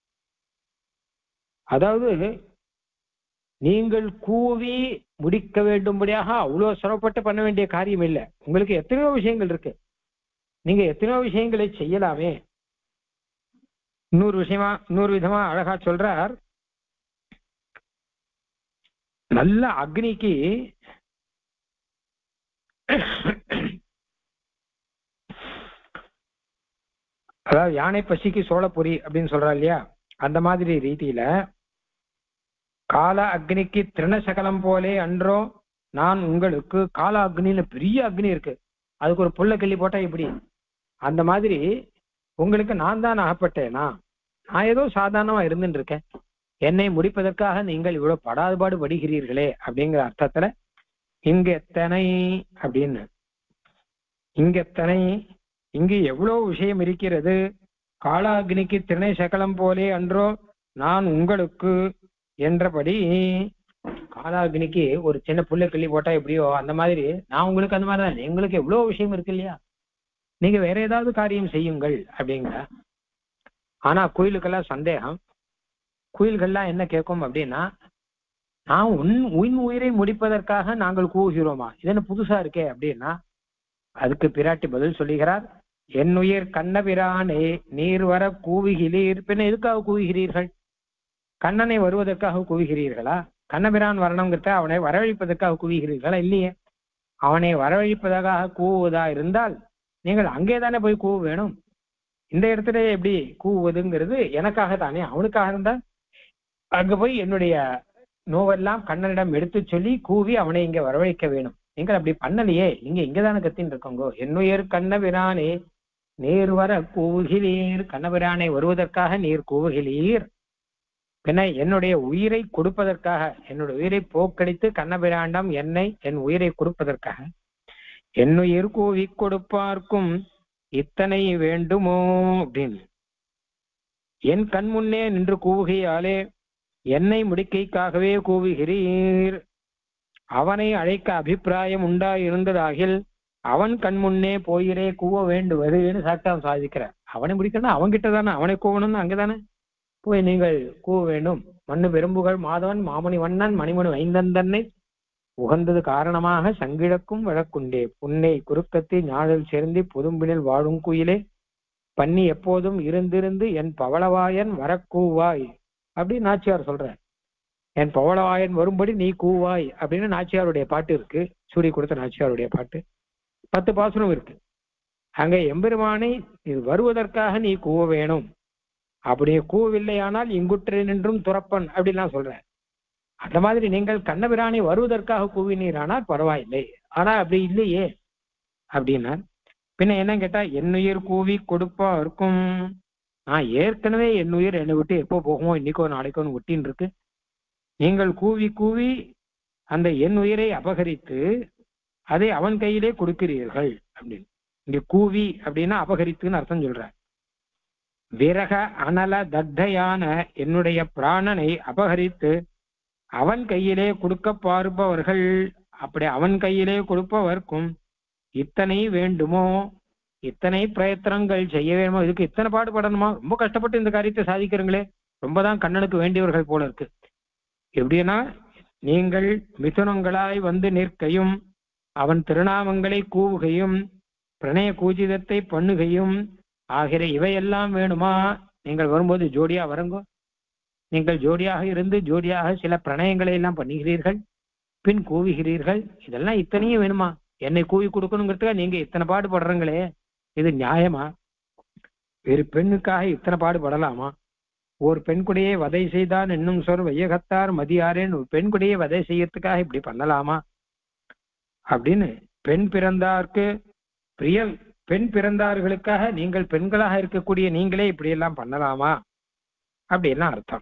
அதாவது நீங்கள் கூவி முடிக்க வேண்டும்படியாக அவ்வளவு சிரமப்பட்டு பண்ண வேண்டிய காரியம் இல்லை உங்களுக்கு எத்தனையோ விஷயங்கள் இருக்கு நீங்க எத்தனையோ விஷயங்களை செய்யலாமே இன்னொரு விஷயமா இன்னொரு விதமா அழகா சொல்றார் நல்ல அக்னிக்கு அதாவது யானை பசிக்கு சோளப்பொரி அப்படின்னு சொல்றா இல்லையா அந்த மாதிரி ரீதியில கால அக்னிக்கு திருணசகலம் போலே அன்றோ நான் உங்களுக்கு கால அக்னின்னு பெரிய அக்னி இருக்கு அதுக்கு ஒரு புல்ல கிள்ளி போட்டா இப்படி அந்த மாதிரி உங்களுக்கு நான் தான் அகப்பட்டேனா நான் ஏதோ சாதாரணமா இருந்துட்டு இருக்கேன் என்னை முடிப்பதற்காக நீங்கள் இவ்வளவு படாதுபாடு படுகிறீர்களே அப்படிங்கிற அர்த்தத்துல இங்க எத்தனை அப்படின்னு இங்க எத்தனை இங்கு எவ்வளவு விஷயம் இருக்கிறது காலாக்னிக்கு திணை சகலம் போலே அன்றோ நான் உங்களுக்கு என்றபடி காலாக்னிக்கு ஒரு சின்ன புல்ல கிள்ளி போட்டா எப்படியோ அந்த மாதிரி நான் உங்களுக்கு அந்த மாதிரி தான் எங்களுக்கு எவ்வளவு விஷயம் இருக்கு இல்லையா நீங்க வேற ஏதாவது காரியம் செய்யுங்கள் அப்படிங்கிற ஆனா குயிலுக்கெல்லாம் சந்தேகம் குயில்கள்லாம் என்ன கேட்கும் அப்படின்னா நான் உன் உன் உயிரை முடிப்பதற்காக நாங்கள் கூவுகிறோமா இது என்ன புதுசா இருக்கே அப்படின்னா அதுக்கு பிராட்டி பதில் சொல்லுகிறார் என் உயிர் கண்ணபிரானே நீர் வர கூவுகிறீர் பின்ன எதுக்காக கூவுகிறீர்கள் கண்ணனை வருவதற்காக கூவுகிறீர்களா கண்ணபிரான் வரணுங்கிறத அவனை வரவழைப்பதற்காக கூவுகிறீர்களா இல்லையே அவனை வரவழைப்பதற்காக கூவுவதா இருந்தால் நீங்கள் அங்கே தானே போய் கூவ வேணும் இந்த இடத்துல எப்படி கூவுவதுங்கிறது எனக்காக தானே அவனுக்காக இருந்தா அங்க போய் என்னுடைய நோவெல்லாம் கண்ணனிடம் எடுத்து சொல்லி கூவி அவனை இங்க வரவழைக்க வேணும் நீங்கள் அப்படி பண்ணலையே நீங்க இங்கதானே கத்தின்னு இருக்கோங்கோ என்னுயர் கண்ணபிரானே நீர் வர கூவுகிறீர் கண்ணபிரானை வருவதற்காக நீர் கூவுகிறீர் பின்ன என்னுடைய உயிரை கொடுப்பதற்காக என்னுடைய உயிரை போக்கடித்து கண்ணபிராண்டம் என்னை என் உயிரை கொடுப்பதற்காக என்னுயிர் கூவி கொடுப்பார்க்கும் இத்தனை வேண்டுமோ அப்படின்னு என் கண் முன்னே நின்று கூவுகையாலே என்னை முடிக்கைக்காகவே கூவுகிறீர் அவனை அழைக்க அபிப்பிராயம் உண்டாயிருந்ததாகில் அவன் கண் முன்னே போயிரே கூவ வேண்டுவதுன்னு சாட்டான் சாதிக்கிறார் அவனை முடிக்கணும் அவன்கிட்ட தானே அவனை கூவணும்னு அங்கதானே போய் நீங்கள் கூவ வேண்டும் மண்ணு பெரும்புகள் மாதவன் மாமணி வண்ணன் மணிமணி வைந்தந்தன்னை உகந்தது காரணமாக சங்கிழக்கும் வழக்குண்டே புன்னை குறுக்கத்தி ஞாழல் சேர்ந்தி பொதும்பினில் வாழும் குயிலே பண்ணி எப்போதும் இருந்திருந்து என் பவளவாயன் வரக்கூவாய் அப்படின்னு நாச்சியார் சொல்றார் என் பவளவாயன் வரும்படி நீ கூவாய் அப்படின்னு நாச்சியாருடைய பாட்டு இருக்கு சூடி கொடுத்த நாச்சியாருடைய பாட்டு பத்து பாசுரம் இருக்கு அங்க எம்பெருமானை இது வருவதற்காக நீ கூவ வேணும் அப்படியே கூவவில்லையானால் இங்குற்று நின்றும் துறப்பன் அப்படின்லாம் சொல்றேன் அந்த மாதிரி நீங்கள் கண்ணபிரானை வருவதற்காக கூவினீரானால் பரவாயில்லை ஆனா அப்படி இல்லையே அப்படின்னா பின்ன என்ன கேட்டா என்னுயிர் கூவி கொடுப்பா இருக்கும் நான் ஏற்கனவே என் உயிர் என்னை விட்டு எப்போ போகுமோ இன்னைக்கோ நாளைக்கோ ஒட்டின்னு இருக்கு நீங்கள் கூவி கூவி அந்த என் உயிரை அபகரித்து அதை அவன் கையிலே கொடுக்கிறீர்கள் அப்படின்னு இங்க கூவி அப்படின்னா அபகரித்துன்னு அர்த்தம் சொல்ற விரக அனல தத்தையான என்னுடைய பிராணனை அபகரித்து அவன் கையிலே கொடுக்க பார்ப்பவர்கள் அப்படி அவன் கையிலே கொடுப்பவர்க்கும் இத்தனை வேண்டுமோ இத்தனை பிரயத்தனங்கள் செய்ய வேணுமோ இதுக்கு இத்தனை பாடுபடணுமா ரொம்ப கஷ்டப்பட்டு இந்த காரியத்தை சாதிக்கிறீங்களே ரொம்பதான் கண்ணனுக்கு வேண்டியவர்கள் போல இருக்கு எப்படின்னா நீங்கள் மிதுனங்களாய் வந்து நிற்கையும் அவன் திருநாமங்களை கூவுகையும் பிரணய கூஜிதத்தை பண்ணுகையும் ஆகிற இவையெல்லாம் வேணுமா நீங்கள் வரும்போது ஜோடியா வரங்கோ நீங்கள் ஜோடியாக இருந்து ஜோடியாக சில பிரணயங்களை எல்லாம் பண்ணுகிறீர்கள் பின் கூவுகிறீர்கள் இதெல்லாம் இத்தனையும் வேணுமா என்னை கூவி கொடுக்கணுங்கிறதுக்காக நீங்க இத்தனை பாடுபடுறீங்களே இது நியாயமா வேறு பெண்ணுக்காக இத்தனை பாடுபடலாமா ஒரு பெண் குடியை வதை செய்தான் என்னும் சொல் வையகத்தார் மதியாரேன் ஒரு பெண் குடியை வதை செய்யறதுக்காக இப்படி பண்ணலாமா அப்படின்னு பெண் பிறந்தார்க்கு பிரிய பெண் பிறந்தார்களுக்காக நீங்கள் பெண்களாக இருக்கக்கூடிய நீங்களே இப்படி எல்லாம் பண்ணலாமா அப்படின்லாம் அர்த்தம்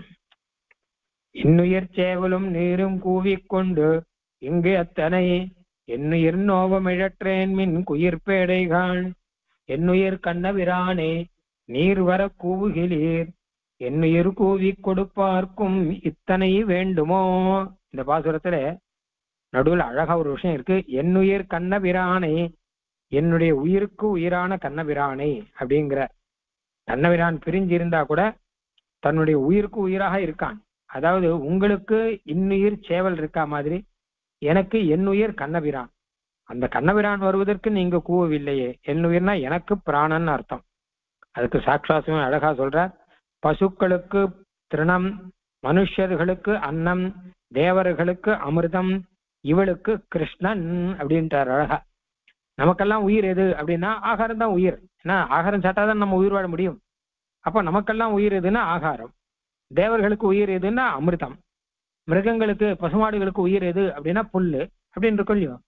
இன்னுயிர் சேவலும் நீரும் கூவிக்கொண்டு இங்கு அத்தனை என்னுயிர் நோவமிழற்றேன் மின் குயிர் பேடைகான் என்னுயிர் கண்ணவிரானே நீர் வர கூவுகிறீர் என்னுயிர் கூவி கொடுப்பார்க்கும் இத்தனை வேண்டுமோ இந்த பாசுரத்துல நடுவில் அழகா ஒரு விஷயம் இருக்கு என்னுயிர் கண்ணபிரானை என்னுடைய உயிருக்கு உயிரான கண்ணபிரானை அப்படிங்கிற கண்ணபிரான் பிரிஞ்சிருந்தா கூட தன்னுடைய உயிருக்கு உயிராக இருக்கான் அதாவது உங்களுக்கு இன்னுயிர் சேவல் இருக்கா மாதிரி எனக்கு என்னுயிர் கண்ணபிரான் அந்த கண்ணபிரான் வருவதற்கு நீங்க கூவவில்லையே என்னுயிர்னா எனக்கு பிராணன் அர்த்தம் அதுக்கு சாட்சாசமே அழகா சொல்றார் பசுக்களுக்கு திருணம் மனுஷர்களுக்கு அன்னம் தேவர்களுக்கு அமிர்தம் இவளுக்கு கிருஷ்ணன் அப்படின்ட்டார் அழகா நமக்கெல்லாம் உயிர் எது அப்படின்னா ஆகாரம் தான் உயிர் ஏன்னா ஆகாரம் சாப்பிட்டாதான் நம்ம உயிர் வாழ முடியும் அப்ப நமக்கெல்லாம் உயிர் எதுன்னா ஆகாரம் தேவர்களுக்கு உயிர் எதுன்னா அமிர்தம் மிருகங்களுக்கு பசுமாடுகளுக்கு உயிர் எது அப்படின்னா புல்லு அப்படின்னு இருக்கும் இல்லையோ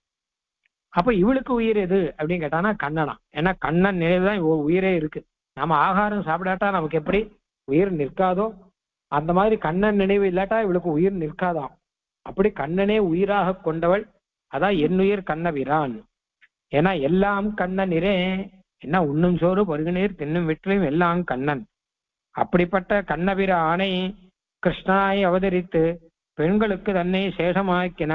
அப்ப இவளுக்கு உயிர் எது அப்படின்னு கேட்டானா கண்ணனா ஏன்னா கண்ணன் நினைவுதான் இவ உயிரே இருக்கு நம்ம ஆகாரம் சாப்பிடாட்டா நமக்கு எப்படி உயிர் நிற்காதோ அந்த மாதிரி கண்ணன் நினைவு இல்லாட்டா இவளுக்கு உயிர் நிற்காதாம் அப்படி கண்ணனே உயிராக கொண்டவள் அதான் என்னுயிர் கண்ணபிரான் ஏன்னா எல்லாம் கண்ணனிரே என்ன உண்ணும் சோறு பருகுநீர் தின்னும் வெற்றியும் எல்லாம் கண்ணன் அப்படிப்பட்ட கண்ணபிர ஆணை கிருஷ்ணனாய் அவதரித்து பெண்களுக்கு தன்னை சேஷமாக்கின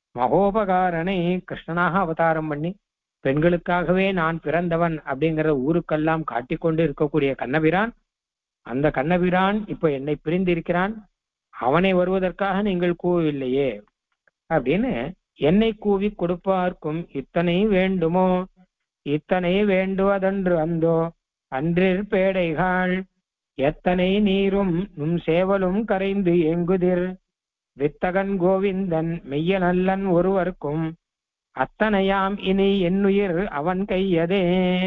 மகோபகாரனை கிருஷ்ணனாக அவதாரம் பண்ணி பெண்களுக்காகவே நான் பிறந்தவன் அப்படிங்கிற ஊருக்கெல்லாம் காட்டிக்கொண்டு இருக்கக்கூடிய கண்ணபிரான் அந்த கண்ணபிரான் இப்ப என்னை பிரிந்திருக்கிறான் அவனை வருவதற்காக நீங்கள் கூவவில்லையே அப்படின்னு என்னை கூவி கொடுப்பார்க்கும் இத்தனை வேண்டுமோ இத்தனை வேண்டுவதென்று அந்தோ அன்றிற் பேடைகள் எத்தனை நீரும் நும் சேவலும் கரைந்து எங்குதிர் வித்தகன் கோவிந்தன் மெய்ய நல்லன் ஒருவர்க்கும் அத்தனையாம் இனி என்னுயிர் அவன் கையதே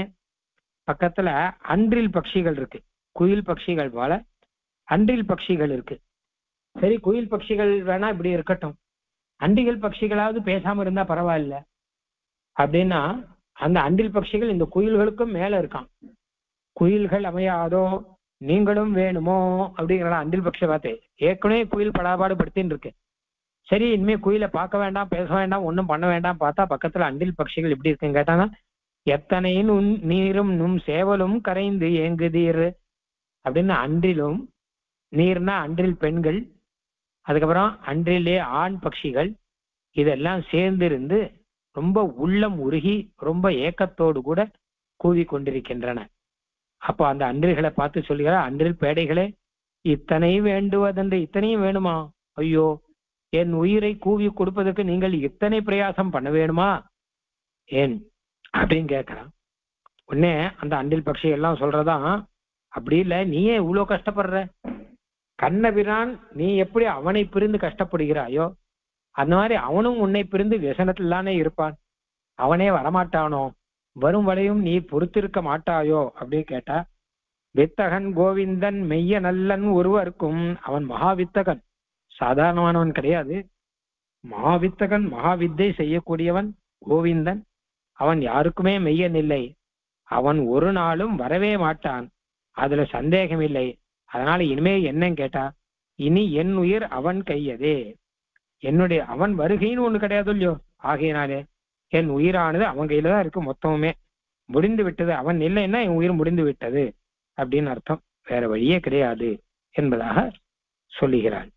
பக்கத்துல அன்றில் பட்சிகள் இருக்கு குயில் பட்சிகள் போல அன்றில் பட்சிகள் இருக்கு சரி குயில் பட்சிகள் வேணா இப்படி இருக்கட்டும் அண்டிகள் பட்சிகளாவது பேசாம இருந்தா பரவாயில்ல அப்படின்னா அந்த அண்டில் பட்சிகள் இந்த குயில்களுக்கும் மேல இருக்கான் குயில்கள் அமையாதோ நீங்களும் வேணுமோ அப்படிங்கிற அண்டில் பட்ச பார்த்து ஏற்கனவே குயில் படாபாடு படுத்தின்னு இருக்கு சரி இனிமே குயிலை பார்க்க வேண்டாம் பேச வேண்டாம் ஒன்றும் பண்ண வேண்டாம் பார்த்தா பக்கத்துல அண்டில் பட்சிகள் எப்படி இருக்குன்னு கேட்டானா எத்தனை நுண் நீரும் நும் சேவலும் கரைந்து ஏங்குதீர் அப்படின்னு அன்றிலும் நீர்னா அன்றில் பெண்கள் அதுக்கப்புறம் அன்றிலே ஆண் பட்சிகள் இதெல்லாம் சேர்ந்து இருந்து ரொம்ப உள்ளம் உருகி ரொம்ப ஏக்கத்தோடு கூட கூவி கொண்டிருக்கின்றன அப்போ அந்த அன்றில்களை பார்த்து சொல்லுகிறார் அன்றில் பேடைகளே இத்தனை வேண்டுவதென்று இத்தனையும் வேணுமா ஐயோ என் உயிரை கூவி கொடுப்பதற்கு நீங்கள் இத்தனை பிரயாசம் பண்ண வேணுமா ஏன் அப்படின்னு கேட்கிறான் உடனே அந்த அண்டில் பட்சி எல்லாம் சொல்றதான் அப்படி இல்ல நீயே இவ்வளவு கஷ்டப்படுற கண்ணபிரான் நீ எப்படி அவனை பிரிந்து கஷ்டப்படுகிறாயோ அந்த மாதிரி அவனும் உன்னை பிரிந்து விசனத்தில் தானே இருப்பான் அவனே வரமாட்டானோ வரும் வரையும் நீ பொறுத்திருக்க மாட்டாயோ அப்படின்னு கேட்டா வித்தகன் கோவிந்தன் மெய்ய நல்லன் ஒருவருக்கும் அவன் மகாவித்தகன் சாதாரணமானவன் கிடையாது மகாவித்தகன் மகாவித்தை செய்யக்கூடியவன் கோவிந்தன் அவன் யாருக்குமே மெய்யன் இல்லை அவன் ஒரு நாளும் வரவே மாட்டான் அதுல சந்தேகம் இல்லை அதனால இனிமே என்னன்னு கேட்டா இனி என் உயிர் அவன் கையதே என்னுடைய அவன் வருகைன்னு ஒண்ணு கிடையாது இல்லையோ ஆகையினாலே என் உயிரானது அவன் கையில தான் இருக்கு மொத்தமுமே முடிந்து விட்டது அவன் இல்லைன்னா என் உயிர் முடிந்து விட்டது அப்படின்னு அர்த்தம் வேற வழியே கிடையாது என்பதாக சொல்லுகிறாள்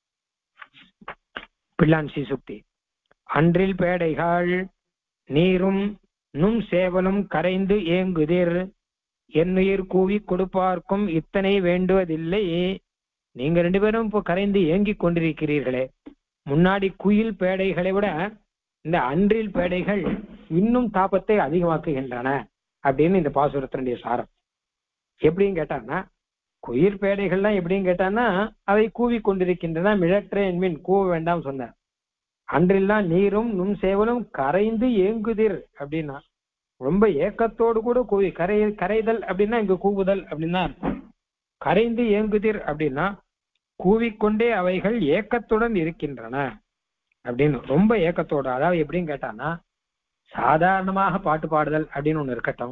பிள்ளான் சுக்தி அன்றில் பேடைகள் நீரும் நும் சேவலும் கரைந்து ஏங்குதிர் என்னுயிர் கூவி கொடுப்பார்க்கும் இத்தனை வேண்டுவதில்லை நீங்க ரெண்டு பேரும் இப்போ கரைந்து ஏங்கிக் கொண்டிருக்கிறீர்களே முன்னாடி குயில் பேடைகளை விட இந்த அன்றில் பேடைகள் இன்னும் தாபத்தை அதிகமாக்குகின்றன அப்படின்னு இந்த பாசுரத்தினுடைய சாரம் எப்படின்னு கேட்டான்னா குயிர் பேடைகள்லாம் எப்படின்னு கேட்டான்னா அவை கூவி கொண்டிருக்கின்றன மிழற்ற என்மின் கூவ வேண்டாம் சொன்னார் அன்றெல்லாம் நீரும் நும் சேவலும் கரைந்து ஏங்குதிர் அப்படின்னா ரொம்ப ஏக்கத்தோடு கூட கூவி கரை கரைதல் அப்படின்னா இங்க கூவுதல் அப்படின்னா அர்த்தம். கரைந்து ஏங்குதிர் அப்படின்னா கூவிக்கொண்டே அவைகள் ஏக்கத்துடன் இருக்கின்றன அப்படின்னு ரொம்ப ஏக்கத்தோடு அதாவது எப்படின்னு கேட்டான்னா சாதாரணமாக பாட்டு பாடுதல் அப்படின்னு ஒண்ணு இருக்கட்டும்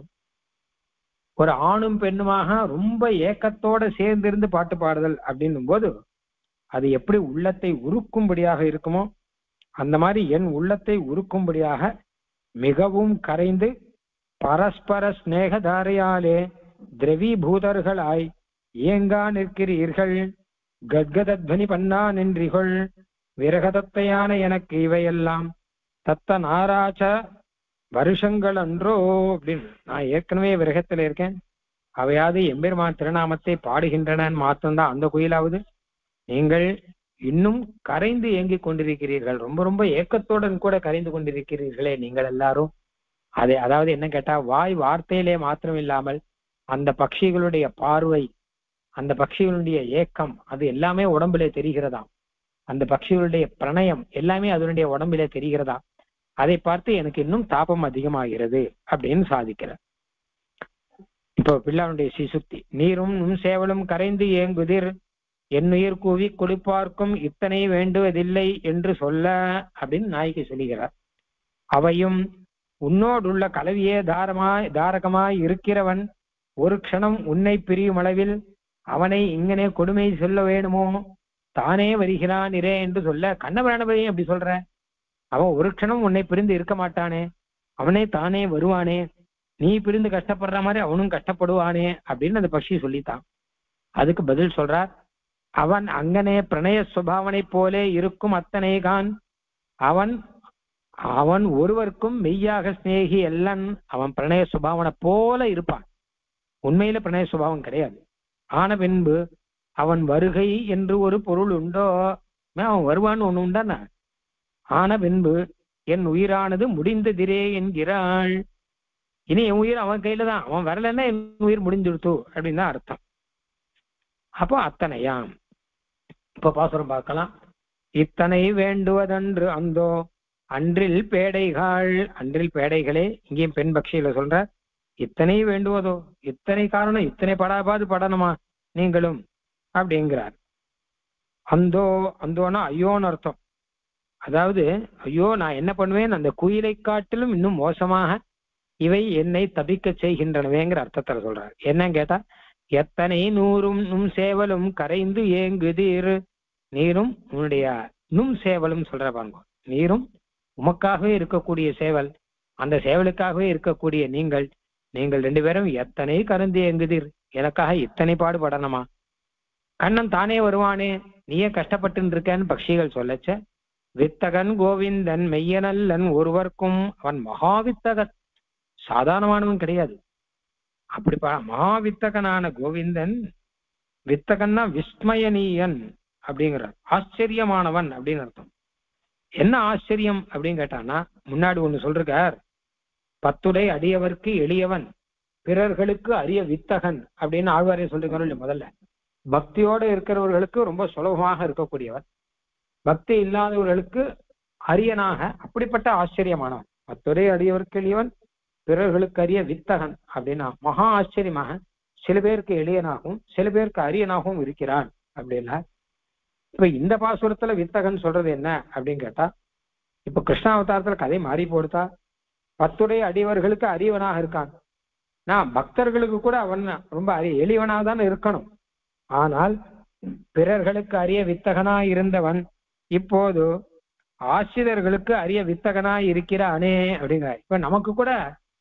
ஒரு ஆணும் பெண்ணுமாக ரொம்ப ஏக்கத்தோட சேர்ந்திருந்து பாட்டு பாடுதல் அப்படின்னும் போது அது எப்படி உள்ளத்தை உருக்கும்படியாக இருக்குமோ அந்த மாதிரி என் உள்ளத்தை உருக்கும்படியாக மிகவும் கரைந்து பரஸ்பர ஸ்நேகதாரையாலே திரவீபூதர்களாய் ஏங்கா நிற்கிறீர்கள் கத்கதத்வனி பண்ணா நின்றிகள் விரகதத்தையான எனக்கு இவையெல்லாம் தத்த நாராச்ச வருஷங்கள் அன்றோ அப்படின்னு நான் ஏற்கனவே விரகத்துல இருக்கேன் அவையாவது எம்பெருமான் திருநாமத்தை பாடுகின்றனன்னு மாத்தம்தான் அந்த குயிலாவது நீங்கள் இன்னும் கரைந்து ஏங்கிக் கொண்டிருக்கிறீர்கள் ரொம்ப ரொம்ப ஏக்கத்துடன் கூட கரைந்து கொண்டிருக்கிறீர்களே நீங்கள் எல்லாரும் அதை அதாவது என்ன கேட்டா வாய் வார்த்தையிலே மாத்திரம் இல்லாமல் அந்த பட்சிகளுடைய பார்வை அந்த பட்சிகளுடைய ஏக்கம் அது எல்லாமே உடம்பிலே தெரிகிறதாம் அந்த பட்சிகளுடைய பிரணயம் எல்லாமே அதனுடைய உடம்பிலே தெரிகிறதா அதை பார்த்து எனக்கு இன்னும் தாபம் அதிகமாகிறது அப்படின்னு சாதிக்கிறார் இப்போ பிள்ளானுடைய சிசுக்தி நீரும் நும் சேவலும் கரைந்து ஏங்குதிர் என்னுயிர் கூவி கொடுப்பார்க்கும் இத்தனை வேண்டுவதில்லை என்று சொல்ல அப்படின்னு நாய்க்கு சொல்லுகிறார் அவையும் உன்னோடுள்ள கலவியே தாரமாய் தாரகமாய் இருக்கிறவன் ஒரு க்ஷணம் உன்னை பிரியும் அளவில் அவனை இங்கனே கொடுமை சொல்ல வேணுமோ தானே வருகிறான் இரே என்று சொல்ல கண்ணபிராணபதியும் அப்படி சொல்ற அவன் ஒரு க்ஷணம் உன்னை பிரிந்து இருக்க மாட்டானே அவனே தானே வருவானே நீ பிரிந்து கஷ்டப்படுற மாதிரி அவனும் கஷ்டப்படுவானே அப்படின்னு அந்த பக்ஷி சொல்லித்தான் அதுக்கு பதில் சொல்றார் அவன் அங்கனே பிரணய சுபாவனை போலே இருக்கும் அத்தனை கான் அவன் அவன் ஒருவருக்கும் மெய்யாக சிநேகி எல்லன் அவன் பிரணய சுபாவனை போல இருப்பான் உண்மையில பிரணய சுபாவம் கிடையாது ஆன பின்பு அவன் வருகை என்று ஒரு பொருள் உண்டோ அவன் வருவான்னு ஒண்ணு உண்டானா ஆன பின்பு என் உயிரானது முடிந்ததிரே என்கிறாள் இனி என் உயிர் அவன் கையில தான் அவன் வரலன்னா என் உயிர் முடிஞ்சுடுத்து அப்படின்னு தான் அர்த்தம் அப்போ அத்தனையாம் இப்ப பாசுரம் பார்க்கலாம் இத்தனை வேண்டுவதன்று அந்தோ அன்றில் பேடைகள் அன்றில் பேடைகளே இங்கேயும் பெண் பக்ஷியில சொல்ற இத்தனை வேண்டுவதோ இத்தனை காரணம் இத்தனை படாபாது படணுமா நீங்களும் அப்படிங்கிறார் அந்தோ அந்தோனா ஐயோன்னு அர்த்தம் அதாவது ஐயோ நான் என்ன பண்ணுவேன் அந்த குயிலை காட்டிலும் இன்னும் மோசமாக இவை என்னை தபிக்க செய்கின்றனவேங்கிற அர்த்தத்துல சொல்றார் என்னன்னு கேட்டா எத்தனை நூறும் நும் சேவலும் கரைந்து ஏங்குதீர் நீரும் உன்னுடைய நும் சேவலும் சொல்ற பாருங்க நீரும் உமக்காகவே இருக்கக்கூடிய சேவல் அந்த சேவலுக்காகவே இருக்கக்கூடிய நீங்கள் நீங்கள் ரெண்டு பேரும் எத்தனை கருந்து ஏங்குதீர் எனக்காக இத்தனை பாடுபடணுமா கண்ணன் தானே வருவானே நீயே கஷ்டப்பட்டு இருக்கேன்னு பக்ஷிகள் சொல்லச்ச வித்தகன் கோவிந்தன் மெய்யனல்லன் ஒருவர்க்கும் அவன் மகாவித்தகன் சாதாரணமானவன் கிடையாது அப்படி மகாவித்தகனான கோவிந்தன் வித்தகன்னா விஸ்மயனீயன் அப்படிங்கிறார் ஆச்சரியமானவன் அப்படின்னு அர்த்தம் என்ன ஆச்சரியம் அப்படின்னு கேட்டானா முன்னாடி ஒண்ணு சொல்றார் பத்துடை அடியவர்க்கு எளியவன் பிறர்களுக்கு அரிய வித்தகன் அப்படின்னு ஆழ்வாரே சொல்லிருக்காரு முதல்ல பக்தியோட இருக்கிறவர்களுக்கு ரொம்ப சுலபமாக இருக்கக்கூடியவர் பக்தி இல்லாதவர்களுக்கு அரியனாக அப்படிப்பட்ட ஆச்சரியமானவன் பத்துடை அடியவர்க்கு எளியவன் பிறர்களுக்கு அரிய வித்தகன் அப்படின்னா மகா ஆச்சரியமாக சில பேருக்கு எளியனாகவும் சில பேருக்கு அரியனாகவும் இருக்கிறான் அப்படின்னா இப்ப இந்த பாசுரத்துல வித்தகன் சொல்றது என்ன அப்படின்னு கேட்டா இப்ப கிருஷ்ணாவதாரத்துல கதை மாறி போடுதா பத்துடைய அடியவர்களுக்கு அரியவனாக இருக்கான் நான் பக்தர்களுக்கு கூட அவன் ரொம்ப அரிய எளியவனாக தான் இருக்கணும் ஆனால் பிறர்களுக்கு அரிய வித்தகனா இருந்தவன் இப்போது ஆசிரியர்களுக்கு அரிய வித்தகனா இருக்கிறானே அப்படிங்கிற இப்ப நமக்கு கூட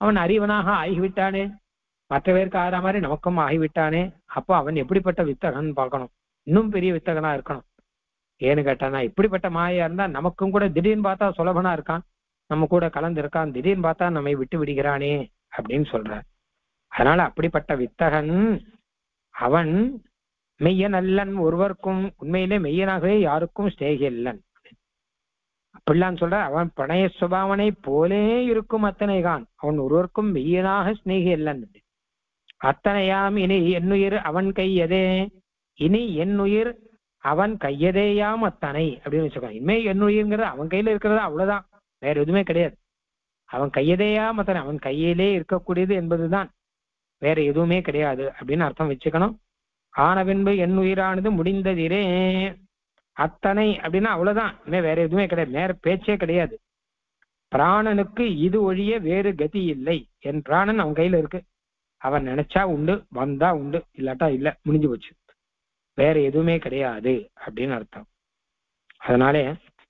அவன் அறிவனாக ஆகிவிட்டானே மற்ற பேருக்கு ஆகிற மாதிரி நமக்கும் ஆகிவிட்டானே அப்போ அவன் எப்படிப்பட்ட வித்தகன் பார்க்கணும் இன்னும் பெரிய வித்தகனா இருக்கணும் ஏன்னு கேட்டானா இப்படிப்பட்ட மாயா இருந்தா நமக்கும் கூட திடீர்னு பார்த்தா சுலபனா இருக்கான் நம்ம கூட கலந்து இருக்கான் திடீர்னு பார்த்தா நம்மை விட்டு விடுகிறானே அப்படின்னு சொல்றார் அதனால அப்படிப்பட்ட வித்தகன் அவன் மெய்யன் அல்லன் ஒருவருக்கும் உண்மையிலே மெய்யனாகவே யாருக்கும் ஸ்நேகி அல்லன் அப்படிலாம் சொல்ற அவன் பிரணய சுபாவனை போலே இருக்கும் அத்தனைகான் அவன் ஒருவருக்கும் மெய்யனாக ஸ்நேகி அல்லன் அத்தனையாம் இனி என்னுயிர் அவன் கையதே இனி என்னுயிர் அவன் கையதேயாம் அத்தனை அப்படின்னு வச்சுக்கோ இனிமே என்னுயிர்ங்கிறது அவன் கையில இருக்கிறது அவ்வளவுதான் வேற எதுவுமே கிடையாது அவன் கையதேயாம் அத்தனை அவன் கையிலே இருக்கக்கூடியது என்பதுதான் வேற எதுவுமே கிடையாது அப்படின்னு அர்த்தம் வச்சுக்கணும் ஆன பின்பு என் உயிரானது முடிந்ததிரே அத்தனை அப்படின்னா அவ்வளவுதான் இனிமே வேற எதுவுமே கிடையாது வேற பேச்சே கிடையாது பிராணனுக்கு இது ஒழிய வேறு கதி இல்லை என் பிராணன் அவன் கையில இருக்கு அவன் நினைச்சா உண்டு வந்தா உண்டு இல்லாட்டா இல்ல முடிஞ்சு போச்சு வேற எதுவுமே கிடையாது அப்படின்னு அர்த்தம் அதனாலே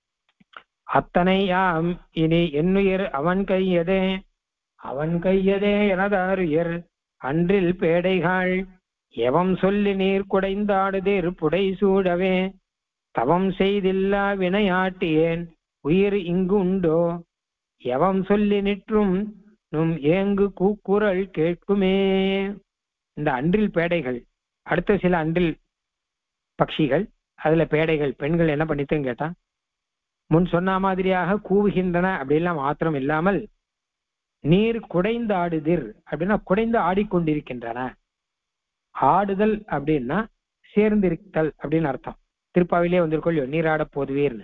அத்தனை யாம் இனி என்னுயிர் அவன் கையதே அவன் கையதே எனதாருயர் அன்றில் பேடைகள் எவம் சொல்லி நீர் குடைந்தாடுதேர் புடை சூடவே தவம் செய்தில்லா வினையாட்டியேன் உயிர் இங்கு உண்டோ எவம் சொல்லி நிற்றும் நும் ஏங்கு கூக்குரல் கேட்குமே இந்த அன்றில் பேடைகள் அடுத்த சில அன்றில் பட்சிகள் அதுல பேடைகள் பெண்கள் என்ன பண்ணித்துன்னு கேட்டா முன் சொன்ன மாதிரியாக கூவுகின்றன அப்படிலாம் மாத்திரம் இல்லாமல் நீர் குடைந்து ஆடுதிர் அப்படின்னா குடைந்து ஆடிக்கொண்டிருக்கின்றன ஆடுதல் அப்படின்னா சேர்ந்திருத்தல் அப்படின்னு அர்த்தம் திருப்பாவிலே வந்திருக்கோம் நீராட போதுவீர்னு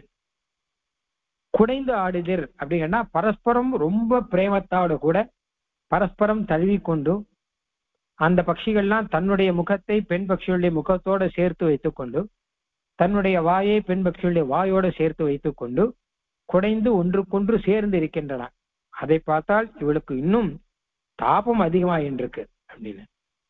குடைந்து ஆடுதிர் அப்படின்னா பரஸ்பரம் ரொம்ப பிரேமத்தோடு கூட பரஸ்பரம் தழுவிக்கொண்டு அந்த பட்சிகள்லாம் தன்னுடைய முகத்தை பெண் பட்சிகளுடைய முகத்தோட சேர்த்து வைத்துக்கொண்டு தன்னுடைய வாயை பெண் பட்சிகளுடைய வாயோட சேர்த்து வைத்துக்கொண்டு குடைந்து ஒன்றுக்கொன்று சேர்ந்து இருக்கின்றன அதை பார்த்தால் இவளுக்கு இன்னும் தாபம் அதிகமாயின்றிருக்கு அப்படின்னு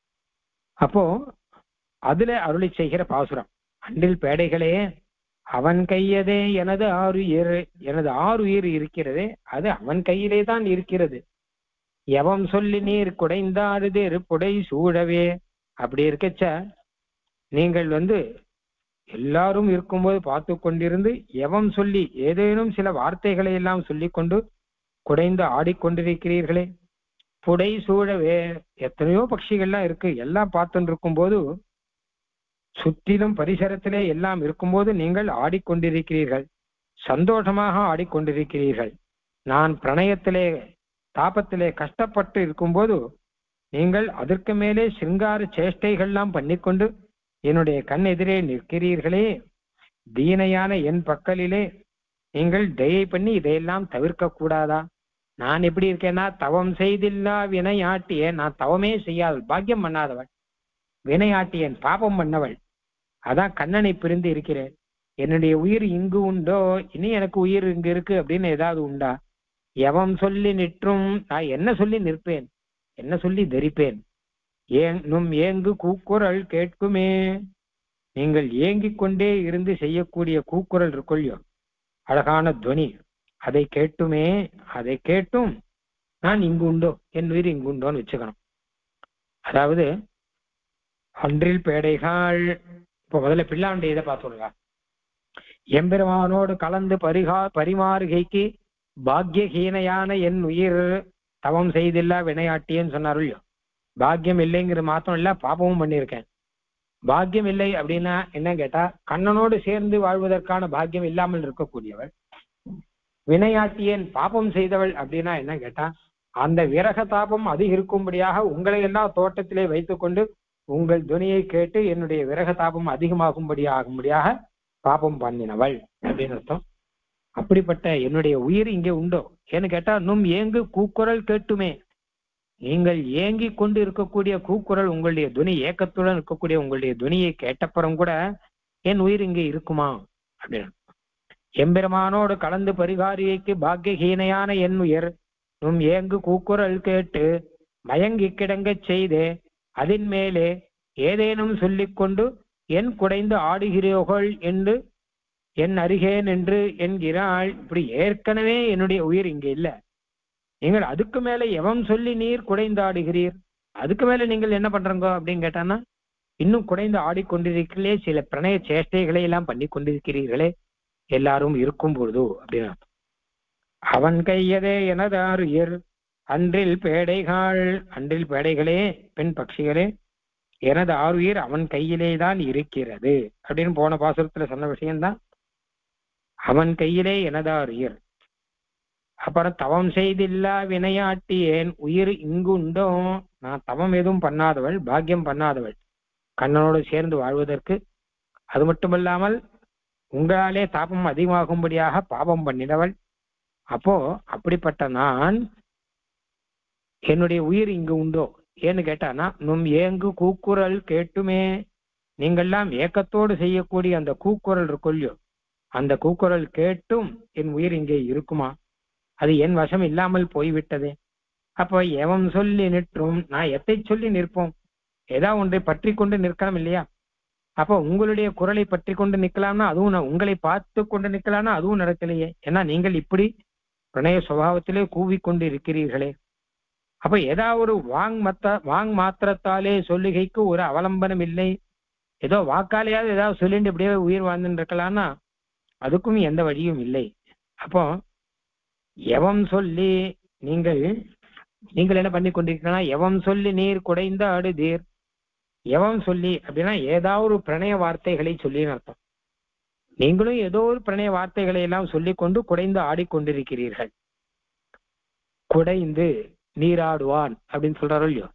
அப்போ அதுல அருளி செய்கிற பாசுரம் அன்றில் பேடைகளே அவன் கையதே எனது ஆறுயிர் எனது ஆறுயிர் இருக்கிறதே அது அவன் கையிலே தான் இருக்கிறது எவம் சொல்லி நீர் குடைந்தாடுது புடை சூழவே அப்படி இருக்கச்ச நீங்கள் வந்து எல்லாரும் இருக்கும்போது பார்த்து கொண்டிருந்து எவம் சொல்லி ஏதேனும் சில வார்த்தைகளை எல்லாம் சொல்லி கொண்டு குடைந்து ஆடிக்கொண்டிருக்கிறீர்களே புடை சூழவே எத்தனையோ பட்சிகள்லாம் இருக்கு எல்லாம் பார்த்துட்டு இருக்கும்போது சுற்றிலும் பரிசரத்திலே எல்லாம் இருக்கும்போது நீங்கள் ஆடிக்கொண்டிருக்கிறீர்கள் சந்தோஷமாக ஆடிக்கொண்டிருக்கிறீர்கள் நான் பிரணயத்திலே தாபத்திலே கஷ்டப்பட்டு இருக்கும்போது நீங்கள் அதற்கு மேலே சிங்கார சேஷ்டைகள்லாம் பண்ணிக்கொண்டு என்னுடைய கண் எதிரே நிற்கிறீர்களே தீனையான என் பக்கலிலே நீங்கள் தயை பண்ணி இதையெல்லாம் தவிர்க்க கூடாதா நான் எப்படி இருக்கேன்னா தவம் செய்தில்லா வினையாட்டியேன் நான் தவமே செய்யாதவள் பாக்கியம் பண்ணாதவள் வினையாட்டியேன் பாபம் பண்ணவள் அதான் கண்ணனை பிரிந்து இருக்கிறேன் என்னுடைய உயிர் இங்கு உண்டோ இனி எனக்கு உயிர் இங்கு இருக்கு அப்படின்னு ஏதாவது உண்டா எவம் சொல்லி நிற்றும் நான் என்ன சொல்லி நிற்பேன் என்ன சொல்லி தரிப்பேன் ஏன் நும் ஏங்கு கூக்குரல் கேட்குமே நீங்கள் ஏங்கிக் கொண்டே இருந்து செய்யக்கூடிய கூக்குரல் இருக்கொள்ளியோ அழகான துவனி அதை கேட்டுமே அதை கேட்டும் நான் இங்கு உண்டோ என் உயிர் இங்கு உண்டோன்னு வச்சுக்கணும் அதாவது அன்றில் பேடைகள் இப்ப முதல்ல பிள்ளாண்டி இதை பார்த்துடுங்க எம்பெருமானோடு கலந்து பரிகா பரிமாறுகைக்கு பாக்கியஹீனையான என் உயிர் தவம் செய்தில்லா வினையாட்டியன்னு சொன்னார் இல்லையோ பாக்கியம் இல்லைங்கிறது மாத்திரம் இல்ல பாப்பமும் பண்ணியிருக்கேன் பாக்கியம் இல்லை அப்படின்னா என்ன கேட்டா கண்ணனோடு சேர்ந்து வாழ்வதற்கான பாக்கியம் இல்லாமல் இருக்கக்கூடியவள் வினையாட்டியேன் பாபம் செய்தவள் அப்படின்னா என்ன கேட்டா அந்த விரக தாபம் அது இருக்கும்படியாக உங்களை எல்லாம் தோட்டத்திலே வைத்துக்கொண்டு உங்கள் துணியை கேட்டு என்னுடைய விரக தாபம் அதிகமாகும்படி ஆகும்படியாக பாபம் பண்ணினவள் அப்படின்னு அர்த்தம் அப்படிப்பட்ட என்னுடைய உயிர் இங்கே உண்டோ ஏன்னு கேட்டா நும் ஏங்கு கூக்குரல் கேட்டுமே நீங்கள் ஏங்கி கொண்டு இருக்கக்கூடிய கூக்குரல் உங்களுடைய துணி ஏக்கத்துடன் இருக்கக்கூடிய உங்களுடைய துணியை கேட்டப்புறம் கூட என் உயிர் இங்கே இருக்குமா அப்படின்னு எம்பெருமானோடு கலந்து பரிகாரிக்கு பாக்கியஹீனையான என் உயிர் நும் ஏங்கு கூக்குரல் கேட்டு மயங்கி கிடங்கச் செய்து அதன் மேலே ஏதேனும் சொல்லிக்கொண்டு என் குடைந்து ஆடுகிறீர்கள் என்று என் அருகேன் என்று என்கிறாள் இப்படி ஏற்கனவே என்னுடைய உயிர் இங்க இல்ல நீங்கள் அதுக்கு மேல எவம் சொல்லி நீர் குடைந்தாடுகிறீர் அதுக்கு மேல நீங்கள் என்ன பண்றீங்க அப்படின்னு கேட்டான்னா இன்னும் குடைந்து ஆடிக்கொண்டிருக்கிறீர்களே சில பிரணய சேஷ்டைகளை எல்லாம் பண்ணி கொண்டிருக்கிறீர்களே எல்லாரும் இருக்கும் பொழுது அப்படின்னு அர்த்தம். அவன் கையதே எனதாறு இயர் அன்றில் பேடைகள் அன்றில் பேடைகளே பெண் பட்சிகளே எனது ஆறுயிர் அவன் கையிலே தான் இருக்கிறது அப்படின்னு போன பாசுரத்துல சொன்ன விஷயம்தான் அவன் கையிலே எனது ஆறுயிர் அப்புறம் தவம் செய்தில்லா வினையாட்டி ஏன் உயிர் இங்கு உண்டோ நான் தவம் எதுவும் பண்ணாதவள் பாக்கியம் பண்ணாதவள் கண்ணனோடு சேர்ந்து வாழ்வதற்கு அது மட்டுமல்லாமல் உங்களாலே தாபம் அதிகமாகும்படியாக பாபம் பண்ணினவள் அப்போ அப்படிப்பட்ட நான் என்னுடைய உயிர் இங்கு உண்டோ ஏன்னு கேட்டானா நும் ஏங்கு கூக்குரல் கேட்டுமே நீங்கள்லாம் ஏக்கத்தோடு செய்யக்கூடிய அந்த கூக்குரல் இருக்குல்லையோ அந்த கூக்குரல் கேட்டும் என் உயிர் இங்கே இருக்குமா அது என் வசம் இல்லாமல் போய்விட்டதே அப்போ எவன் சொல்லி நிற்றும் நான் எத்தை சொல்லி நிற்போம் ஏதா ஒன்றை பற்றி கொண்டு நிற்கலாம் இல்லையா அப்போ உங்களுடைய குரலை பற்றி கொண்டு நிற்கலாம்னா அதுவும் ந- உங்களை பார்த்து கொண்டு நிற்கலாம்னா அதுவும் நடக்கலையே ஏன்னா நீங்கள் இப்படி பிரணய சுபாவத்திலே கூவிக்கொண்டு இருக்கிறீர்களே அப்ப ஏதாவது ஒரு வாங் மத்த வாங் மாத்திரத்தாலே சொல்லுகைக்கு ஒரு அவலம்பனம் இல்லை ஏதோ வாக்காலையாவது ஏதாவது சொல்லிட்டு இப்படியே உயிர் வாழ்ந்துட்டு இருக்கலாம்னா அதுக்கும் எந்த வழியும் இல்லை அப்போ எவம் சொல்லி நீங்கள் நீங்கள் என்ன பண்ணி கொண்டிருக்கீங்கன்னா எவம் சொல்லி நீர் குடைந்த அடுதீர் எவம் சொல்லி அப்படின்னா ஏதாவது ஒரு பிரணய வார்த்தைகளை சொல்லின்னு அர்த்தம் நீங்களும் ஏதோ ஒரு பிரணய வார்த்தைகளை எல்லாம் சொல்லிக் கொண்டு குடைந்து ஆடிக்கொண்டிருக்கிறீர்கள் குடைந்து நீராடுவான் அப்படின்னு சொல்றாரோ இல்லையோ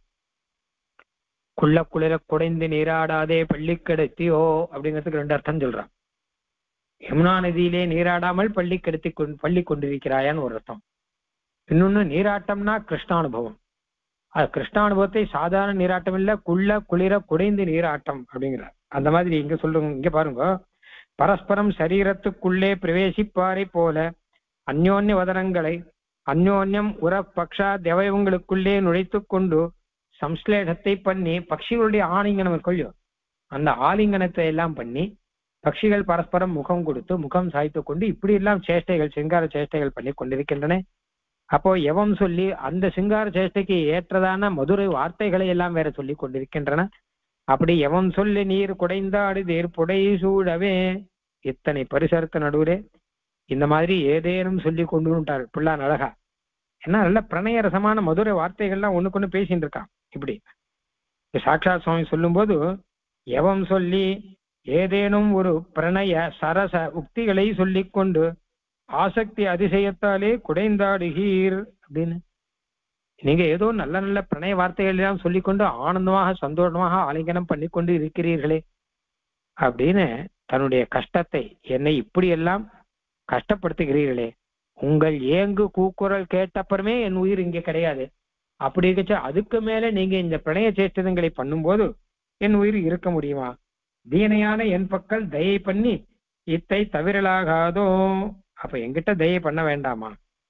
குள்ள குளிர குடைந்து நீராடாதே பள்ளி கிடத்தியோ அப்படிங்கிறதுக்கு ரெண்டு அர்த்தம் சொல்றான் யமுனா நதியிலே நீராடாமல் பள்ளி கெடுத்தி கொண்டு பள்ளி கொண்டிருக்கிறாயான்னு ஒரு அர்த்தம் இன்னொன்னு நீராட்டம்னா கிருஷ்ணானுபவம் அது கிருஷ்ணானுபவத்தை சாதாரண நீராட்டம் இல்ல குள்ள குளிர குடைந்து நீராட்டம் அப்படிங்கிறார் அந்த மாதிரி இங்க சொல்லுங்க இங்க பாருங்க பரஸ்பரம் சரீரத்துக்குள்ளே பிரவேசிப்பாரை போல அந்யோன்ய வதனங்களை அந்யோன்யம் உர பக்ஷா தேவயவங்களுக்குள்ளே நுழைத்துக் கொண்டு சம்ஸ்லேஷத்தை பண்ணி பட்சிகளுடைய ஆலிங்கனம் இருக்கொள்ளியோ அந்த ஆலிங்கனத்தை எல்லாம் பண்ணி பட்சிகள் பரஸ்பரம் முகம் கொடுத்து முகம் சாய்த்து கொண்டு இப்படி எல்லாம் சேஷ்டைகள் சிங்கார சேஷ்டைகள் பண்ணி கொண்டிருக்கின்றன அப்போ எவம் சொல்லி அந்த சிங்கார சேஷ்டைக்கு ஏற்றதான மதுரை வார்த்தைகளை எல்லாம் வேற சொல்லி கொண்டிருக்கின்றன அப்படி எவம் சொல்லி நீர் குடைந்தாடு தேர் புடை சூழவே இத்தனை பரிசரத்து நடுவுலே இந்த மாதிரி ஏதேனும் சொல்லி கொண்டு விட்டார் பிள்ளான் அழகா என்ன நல்ல பிரணய ரசமான மதுரை வார்த்தைகள்லாம் ஒண்ணுக்கு ஒண்ணு பேசிட்டு இருக்கான் இப்படி சாட்சாத் சுவாமி சொல்லும்போது எவம் சொல்லி ஏதேனும் ஒரு பிரணய சரச உக்திகளை சொல்லிக் கொண்டு ஆசக்தி அதிசயத்தாலே குடைந்தாடுகீர் அப்படின்னு நீங்க ஏதோ நல்ல நல்ல பிரணய வார்த்தைகள் எல்லாம் சொல்லிக்கொண்டு ஆனந்தமாக சந்தோஷமாக ஆலிங்கனம் பண்ணி கொண்டு இருக்கிறீர்களே அப்படின்னு தன்னுடைய கஷ்டத்தை என்னை இப்படி எல்லாம் கஷ்டப்படுத்துகிறீர்களே உங்கள் ஏங்கு கூக்குரல் கேட்டப்புறமே என் உயிர் இங்க கிடையாது அப்படி இருக்கச்ச அதுக்கு மேல நீங்க இந்த பிரணய சேஷ்டதங்களை பண்ணும்போது என் உயிர் இருக்க முடியுமா தீனையான என் பக்கல் தயை பண்ணி இத்தை தவிரலாகாதோ அப்ப என்கிட்ட தயை பண்ண வேண்டாமா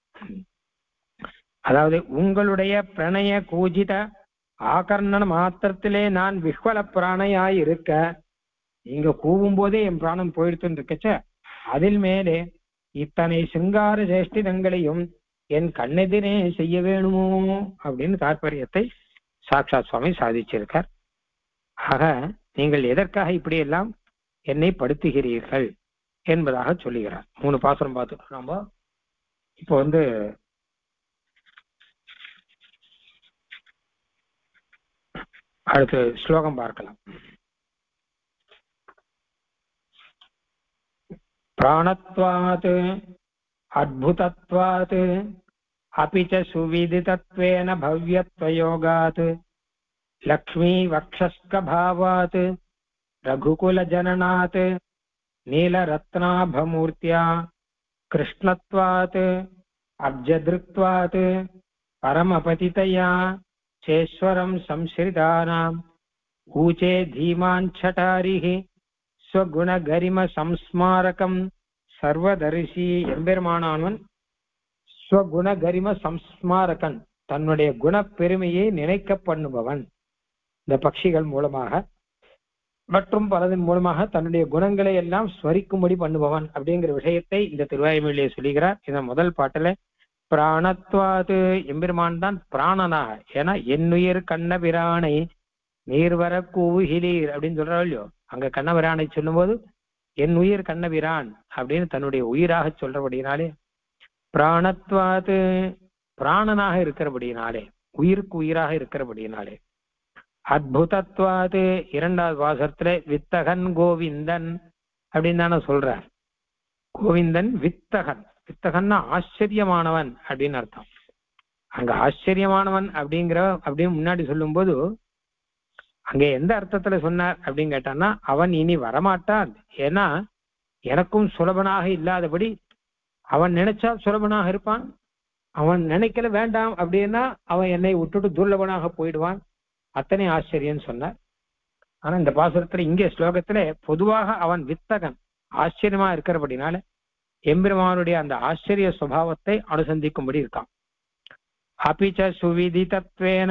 அதாவது உங்களுடைய பிரணய கூஜித ஆகர்ணன மாத்திரத்திலே நான் விஹ்வல பிராணையாய் இருக்க நீங்க கூவும் போதே என் பிராணம் போயிடுத்துன்னு இருக்கச்ச அதில் மேலே இத்தனை சிங்கார சேஷ்டிதங்களையும் என் கண்ணெதிரே செய்ய வேணுமோ அப்படின்னு தாற்பயத்தை சாட்சாத் சுவாமி சாதிச்சிருக்கார் ஆக நீங்கள் எதற்காக இப்படி எல்லாம் என்னை படுத்துகிறீர்கள் என்பதாக சொல்லுகிறார் மூணு பாசுரம் பார்த்துட்டோம் நாம இப்போ வந்து அடுத்து ஸ்லோகம் பார்க்கலாம் प्राणत्वात् अद्भुतत्वात् अपि च सुविदितत्वेन भव्यत्वयोगात् लक्ष्मीवक्षस्कभावात् रघुकुलजननात् नीलरत्नाभमूर्त्या कृष्णत्वात् अब्जदृक्त्वात् परमपतितया चेश्वरं संश्रितानाम् ऊचे धीमाञ्छटारिः ஸ்வகுணகரிம சம்ஸ்மாரகம் சர்வதரிசி எம்பெருமானவன் ஸ்வகுணகரிம சம்ஸ்மாரகன் தன்னுடைய குணப்பெருமையை நினைக்க பண்ணுபவன் இந்த பட்சிகள் மூலமாக மற்றும் பலதன் மூலமாக தன்னுடைய குணங்களை எல்லாம் ஸ்வரிக்கும்படி பண்ணுபவன் அப்படிங்கிற விஷயத்தை இந்த திருவாயுமொழியை சொல்லுகிறார் இந்த முதல் பாட்டுல பிராணத்வாது எம்பெருமான் தான் பிராணனாக ஏன்னா என்னுயிர் கண்ணபிரானை நீர்வர கூவுகிலீர் அப்படின்னு சொல்றாரு இல்லையோ அங்க கண்ணபிரானை சொல்லும்போது என் உயிர் கண்ணபிரான் அப்படின்னு தன்னுடைய உயிராக சொல்றபடினாலே பிராணத்வாது பிராணனாக இருக்கிறபடினாலே உயிருக்கு உயிராக இருக்கிறபடினாலே அத்புதத்வாது இரண்டாவது வாசத்துல வித்தகன் கோவிந்தன் அப்படின்னு தானே சொல்றார் கோவிந்தன் வித்தகன் வித்தகன்னா ஆச்சரியமானவன் அப்படின்னு அர்த்தம் அங்க ஆச்சரியமானவன் அப்படிங்கிற அப்படின்னு முன்னாடி சொல்லும்போது அங்க எந்த அர்த்தத்துல சொன்னார் அப்படின்னு கேட்டான்னா அவன் இனி வரமாட்டான் ஏன்னா எனக்கும் சுலபனாக இல்லாதபடி அவன் நினைச்சா சுலபனாக இருப்பான் அவன் நினைக்கல வேண்டாம் அப்படின்னா அவன் என்னை விட்டுட்டு துர்லபனாக போயிடுவான் அத்தனை ஆச்சரியன்னு சொன்னார் ஆனா இந்த பாசுரத்துல இங்கே ஸ்லோகத்துல பொதுவாக அவன் வித்தகன் ஆச்சரியமா இருக்கிறபடினால எம்பெருமானுடைய அந்த ஆச்சரிய சுபாவத்தை அனுசந்திக்கும்படி இருக்கான் அபிச்ச சுவிதி தத்வேன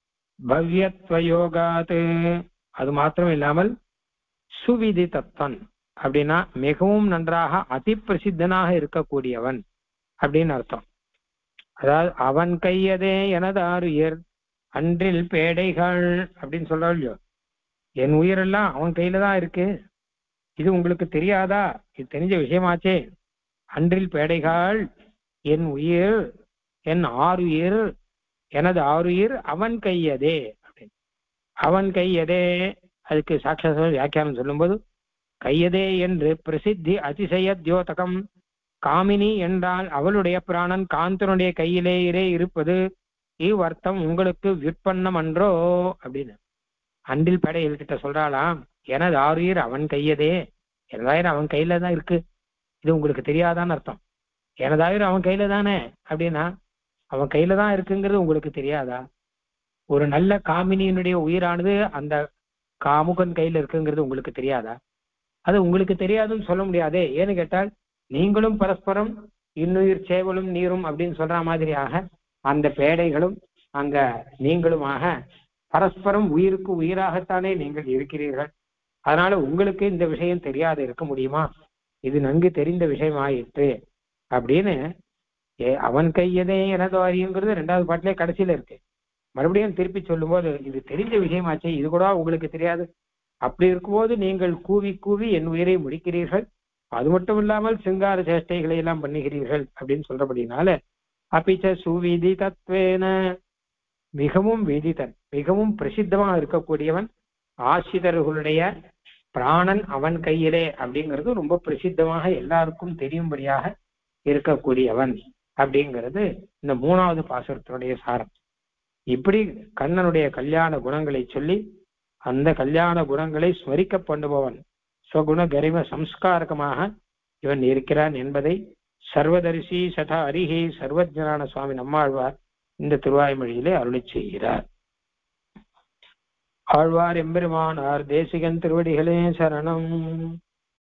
பவ்யத்வயோகாத் அது மாத்திரம் இல்லாமல் சுவிதி தத்வன் அப்படின்னா மிகவும் நன்றாக அதி பிரசித்தனாக இருக்கக்கூடியவன் அப்படின்னு அர்த்தம் அதாவது அவன் கையதே எனது ஆறுயர் அன்றில் பேடைகள் அப்படின்னு சொல்றா இல்லையோ என் உயிரெல்லாம் அவன் கையில தான் இருக்கு இது உங்களுக்கு தெரியாதா இது தெரிஞ்ச விஷயமாச்சே அன்றில் பேடைகள் என் உயிர் என் ஆறுயிர் எனது ஆறுயிர் அவன் கையதே அப்படின்னு அவன் கையதே அதுக்கு சாட்சாத் வியாக்கியானம் சொல்லும்போது கையதே என்று பிரசித்தி அதிசய தியோதகம் காமினி என்றால் அவளுடைய பிராணன் காந்தனுடைய கையிலேயே இருப்பது இவ்வர்த்தம் உங்களுக்கு விற்பன்னம் அன்றோ அப்படின்னு அன்றில் படையில் கிட்ட சொல்றாளாம் எனது ஆறுயிர் அவன் கையதே எனதாயிரம் அவன் கையில தான் இருக்கு இது உங்களுக்கு தெரியாதான்னு அர்த்தம் எனதாயிரம் அவன் கையில தானே அப்படின்னா அவன் கையில தான் இருக்குங்கிறது உங்களுக்கு தெரியாதா ஒரு நல்ல காமினியினுடைய உயிரானது அந்த காமுகன் கையில இருக்குங்கிறது உங்களுக்கு தெரியாதா அது உங்களுக்கு தெரியாதுன்னு சொல்ல முடியாதே ஏன்னு கேட்டால் நீங்களும் பரஸ்பரம் இன்னுயிர் சேவலும் நீரும் அப்படின்னு சொல்ற மாதிரியாக அந்த பேடைகளும் அங்க நீங்களுமாக பரஸ்பரம் உயிருக்கு உயிராகத்தானே நீங்கள் இருக்கிறீர்கள் அதனால உங்களுக்கு இந்த விஷயம் தெரியாத இருக்க முடியுமா இது நன்கு தெரிந்த விஷயமாயிற்று அப்படின்னு ஏ அவன் கையதே எனது அறியுங்கிறது ரெண்டாவது பாட்டிலே கடைசியில இருக்கு மறுபடியும் திருப்பி சொல்லும்போது இது தெரிஞ்ச விஷயமாச்சே இது கூட உங்களுக்கு தெரியாது அப்படி இருக்கும்போது நீங்கள் கூவி கூவி என் உயிரை முடிக்கிறீர்கள் அது மட்டும் இல்லாமல் சிங்கார சேஷ்டைகளை எல்லாம் பண்ணுகிறீர்கள் அப்படின்னு சொல்றபடினால அப்பிச்ச சுவிதி தத்வேன மிகவும் விதிதன் மிகவும் பிரசித்தமாக இருக்கக்கூடியவன் ஆசிரியர்களுடைய பிராணன் அவன் கையிலே அப்படிங்கிறது ரொம்ப பிரசித்தமாக எல்லாருக்கும் தெரியும்படியாக இருக்கக்கூடியவன் அப்படிங்கிறது இந்த மூணாவது பாசுரத்தினுடைய சாரம் இப்படி கண்ணனுடைய கல்யாண குணங்களை சொல்லி அந்த கல்யாண குணங்களை ஸ்மரிக்க பண்ணுபவன் ஸ்வகுண கரிம சம்ஸ்காரகமாக இவன் இருக்கிறான் என்பதை சர்வதரிசி சதா அரிஹி சர்வஜனான சுவாமி நம்மாழ்வார் இந்த திருவாய்மொழியிலே அருளி செய்கிறார் ஆழ்வார் எம்பெருமானார் தேசிகன் திருவடிகளே சரணம்